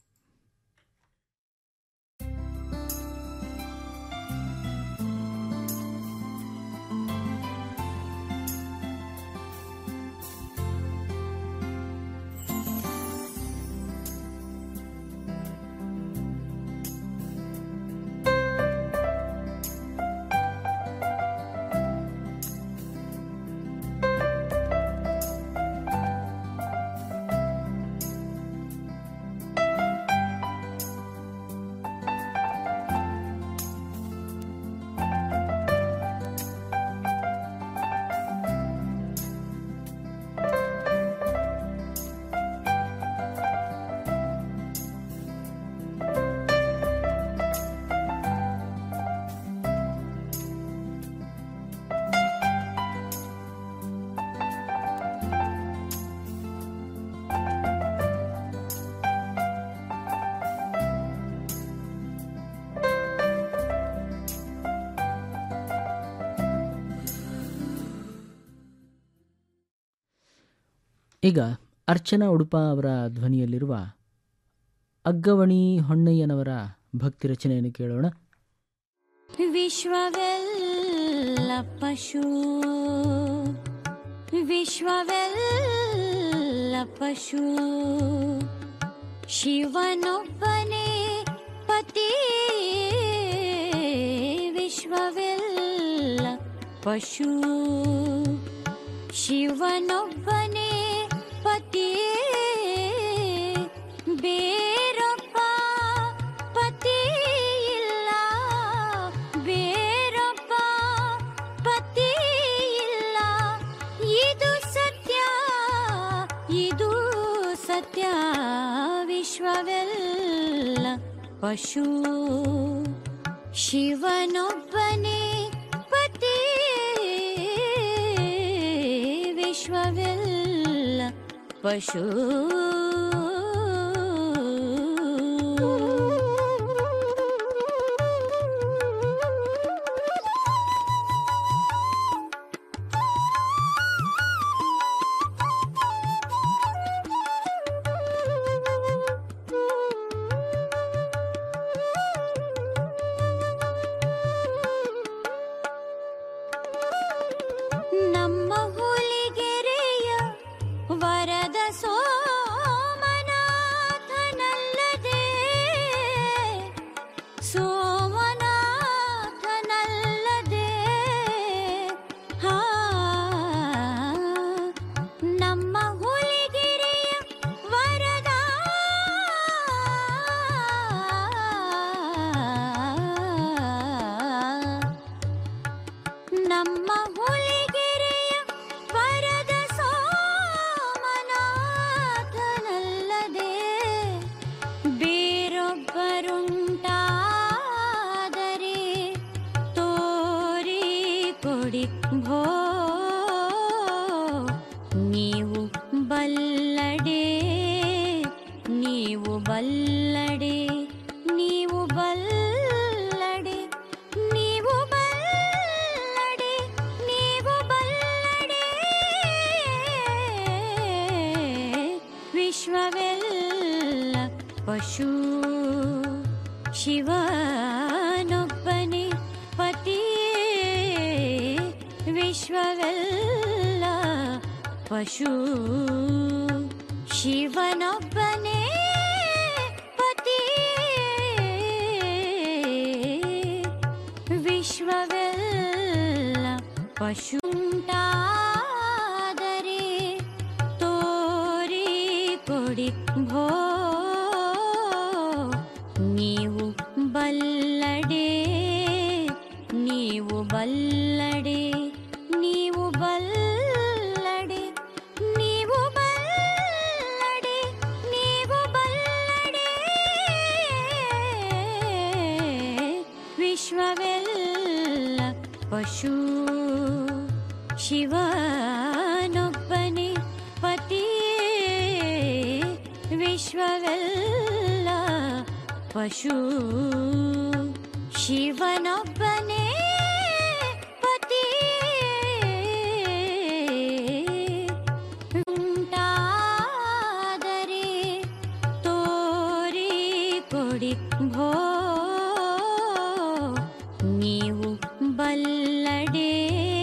ಈಗ ಅರ್ಚನಾ ಉಡುಪ ಅವರ ಧ್ವನಿಯಲ್ಲಿರುವ ಅಗ್ಗವಣಿ ಹೊಣ್ಣಯ್ಯನವರ ಭಕ್ತಿ ರಚನೆಯನ್ನು ಕೇಳೋಣ ವಿಶ್ವವೆಲ್ಲ ಪಶು ವಿಶ್ವವೆಲ್ಲ ಪಶು ಶಿವನೊಬ್ಬನೇ ಪತಿ ವಿಶ್ವವೆಲ್ಲ ಪಶು ಶಿವನೊಬ್ಬನೇ ಪತಿ ಬೇರೊಬ್ಬ ಪತಿ ಇಲ್ಲ ಬೇರೊಬ್ಬ ಪತಿ ಇಲ್ಲ ಇದು ಸತ್ಯ ಇದು ಸತ್ಯ ವಿಶ್ವವೆಲ್ಲ ಪಶು ಶಿವನೊಬ್ಬನೇ ಪತಿ ವಿಶ್ವವೆಲ್ಲ ಪಶು ನಮ್ಮ ಹುಲಿಗೆರೆಯ ವರದ ಸೋಮಣ್ಣ ವಿಶ್ವವೆಲ್ಲ ಪಶು ಶಿವನೊಬ್ಬನೇ ಪತಿಯೇ ವಿಶ್ವವೆಲ್ಲ ಪಶು ಶಿವನೊಬ್ಬನೇ ಪತಿಯೇ ವಿಶ್ವವೆಲ್ಲ ಪಶುಂಟಾದರೆ ತೋರಿ ಕೊಡಿ ಭೋ ನೀವು ಬಲ್ಲಡೆ ನೀವು ಬಲ್ಲಡೆ ನೀವು ಬಲ್ಲಡೆ ನೀವು ಬಲ್ಲಡೆ ನೀವು ಬಲ್ಲಡೆ ವಿಶ್ವವೆಲ್ಲ ಪಶು ಶಿವನೊಬ್ಬನೇ ಪತಿಯೇ ವಿಶ್ವವೆಲ್ಲ ಪಶು ಶಿವನೊಬ್ಬನೇ ಪತಿಯೇ ಉಂಟಾದರೆ ತೋರಿ ಕೊಡಿ ಭೋ ನೀವು ಬಲ್ಲಡೆ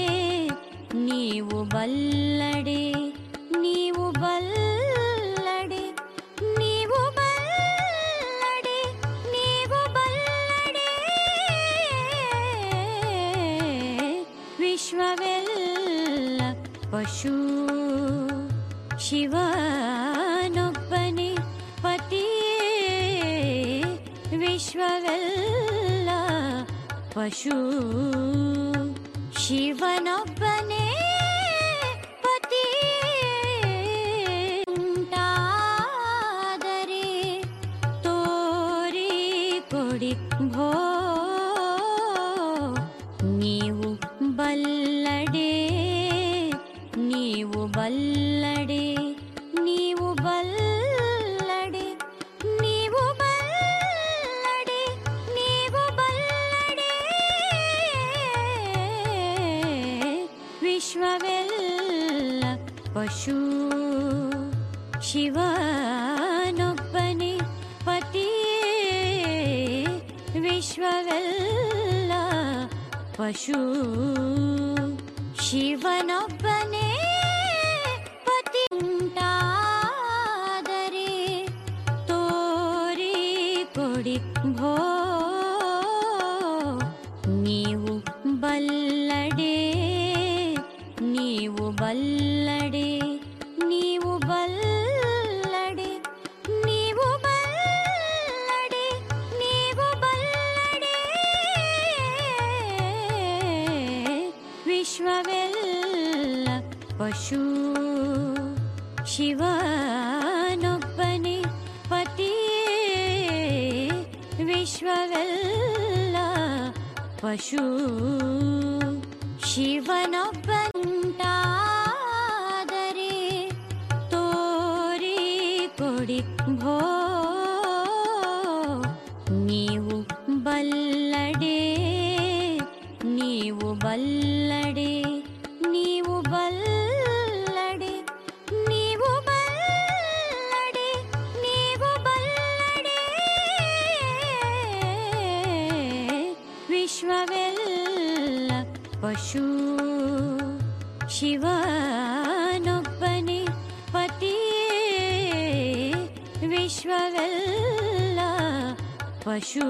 ನೀವು ಬಲ್ಲಡೆ ನೀವು ಬಲ್ಲಡೆ ನೀವು ಬಲ್ಲಡೆ ನೀವು ಬಲ್ಲಡೆ ವಿಶ್ವವೆಲ್ಲ ಪಶು ಶಿವನೊಬ್ಬನೇ ಪತಿಯೇ ವಿಶ್ವವೆಲ್ಲ ಪಶು ಶಿವನೊಬ್ಬನೇ ಪತಿಯುಂಟಾದರೆ ತೋರಿ ಕೊಡಿ ಭೋ ನೀವು ಬಲ್ಲಡೆ ನೀವು ಬಲ್ಲಡೆ ನೀವು ಬಲ್ಲಡೆ ನೀವು ಬಲ್ಲಡೆ ನೀವು ಬಲ್ಲಡೆ ವಿಶ್ವವೆಲ್ಲ ಪಶು ಶಿವನೊಬ್ಬನೇ ಪತಿಯೇ ವಿಶ್ವವೆಲ್ಲ ಪಶು ಶಿವನೊಬ್ಬನೇ ಪತಿ ಉಂಟಾದರೆ ತೋರಿ ಕೊಡಿ ಭೋ ನೀವು ಬಲ್ಲಡೆ ನೀವು ಬಲ್ಲಡೆ ನೀವು ಬಲ್ಲಡೆ ನೀವು ಬಲ್ಲಡೆ ನೀವು ಬಲ್ಲಡೆ ವಿಶ್ವವೆಲ್ಲ ಪಶು ಶಿವನೊಬ್ಬನೇ ಪತಿಯೇ ವಿಶ್ವವೆಲ್ಲ ಪಶು ಶಿವನೊಬ್ಬಂಟಾದರೆ ತೋರಿ ಕೊಡಿ ಭೋ ನೀವು ಬಲ್ಲಡೆ ನೀವು ಬಲ್ಲಡೆ ನೀವು ಬಲ್ಲಡೆ ನೀವು ಬಲ್ಲಡೆ ನೀವು ಬಲ್ಲಡೆ ವಿಶ್ವವೆಲ್ಲ ಪಶು ಶಿವನೊಬ್ಬನೇ ಪತಿಯೇ ವಿಶ್ವವೆಲ್ಲ ಪಶು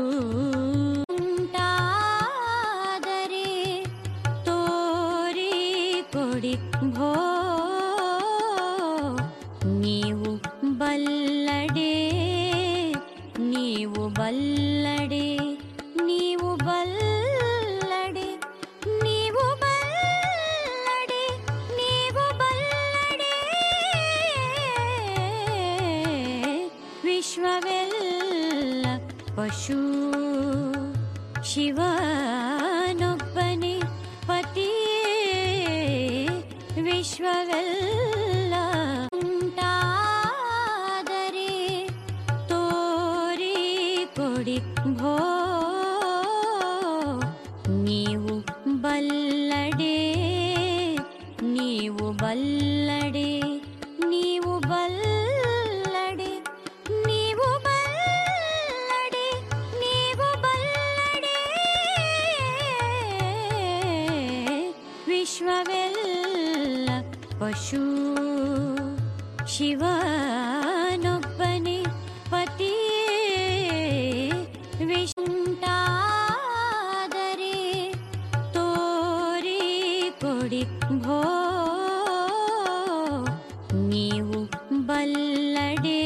ಉಂಟಾದರೆ ತೋರಿ ಕೊಡಿ ಭೋ ನೀವು ಬಲ್ಲಡೆ ನೀವು ಬಲ್ಲಡೆ ನೀವು ಬಲ್ಲಡೆ ನೀವು ಬಲ್ಲಡೆ ನೀವು ಬಲ್ಲಡೆ ವಿಶ್ವವೆಲ್ಲ ಪಶು ಶಿವನೊಬ್ಬನೇ ಪತಿಯೇ ವಿಶ್ವವೆಲ್ಲ ಉಂಟಾದರೆ ತೋರಿ ಕೊಡಿ ಭೋ ನೀವು ಬಲ್ಲಡೆ ನೀವು ಬಲ್ಲಡೆ ನೀವು ಬಲ್ಲಡೆ ಶಿವನೊಬ್ಬನೇ ಪತಿಯೇ ವಿಷುಂಟಾದರೆ ತೋರಿ ಕೊಡಿ ಭೋ ನೀವು ಬಲ್ಲಡೆ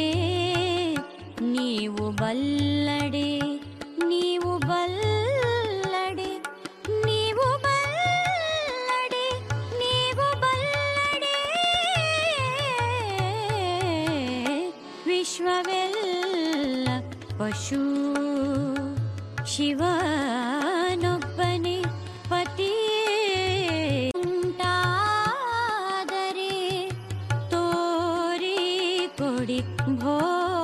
ನೀವು ಬಲ್ಲಡೆ ನೀವು ಬಲ್ಲಡೆ ನೀವು ಬಲ್ಲಡೆ ನೀವು ಬಲ್ಲಡೆ ವಿಶ್ವವೆಲ್ಲ ಪಶು ಶಿವನೊಬ್ಬನೇ ಪತಿಯೇ ಉಂಟಾದರೆ ತೋರಿ ಕೊಡಿ ಭೋ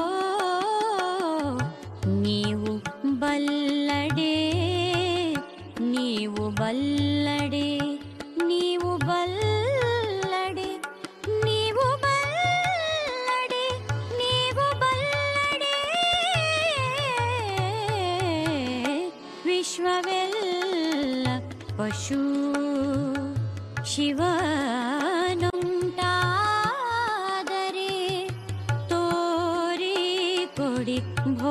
ನೀವು ಬಲ್ಲಡೆ ನೀವು ಬಲ್ಲಡೆ ನೀವು ಬಲ್ಲಡೆ ನೀವು ಬಲ್ಲಡೆ ನೀವು ಬಲ್ಲಡೆ ವಿಶ್ವವೆಲ್ಲ ಪಶು ಶಿವನುಂಟಾದರೆ ತೋರಿ ಕೊಡಿ ಭೋ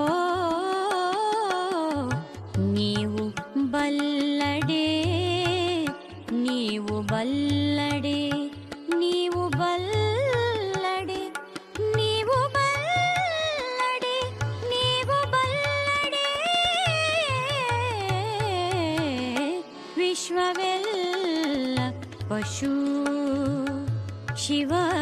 ನೀವು ಬಲ್ಲಡೆ ನೀವು ಬಲ್ಲಡೆ ನೀವು ಬಲ್ಲಡೆ ನೀವು ಬಲ್ಲಡೆ ನೀವು ಬಲ್ಲಡೆ ವಿಶ್ವವೆಲ್ಲ ಪಶು ಶಿವ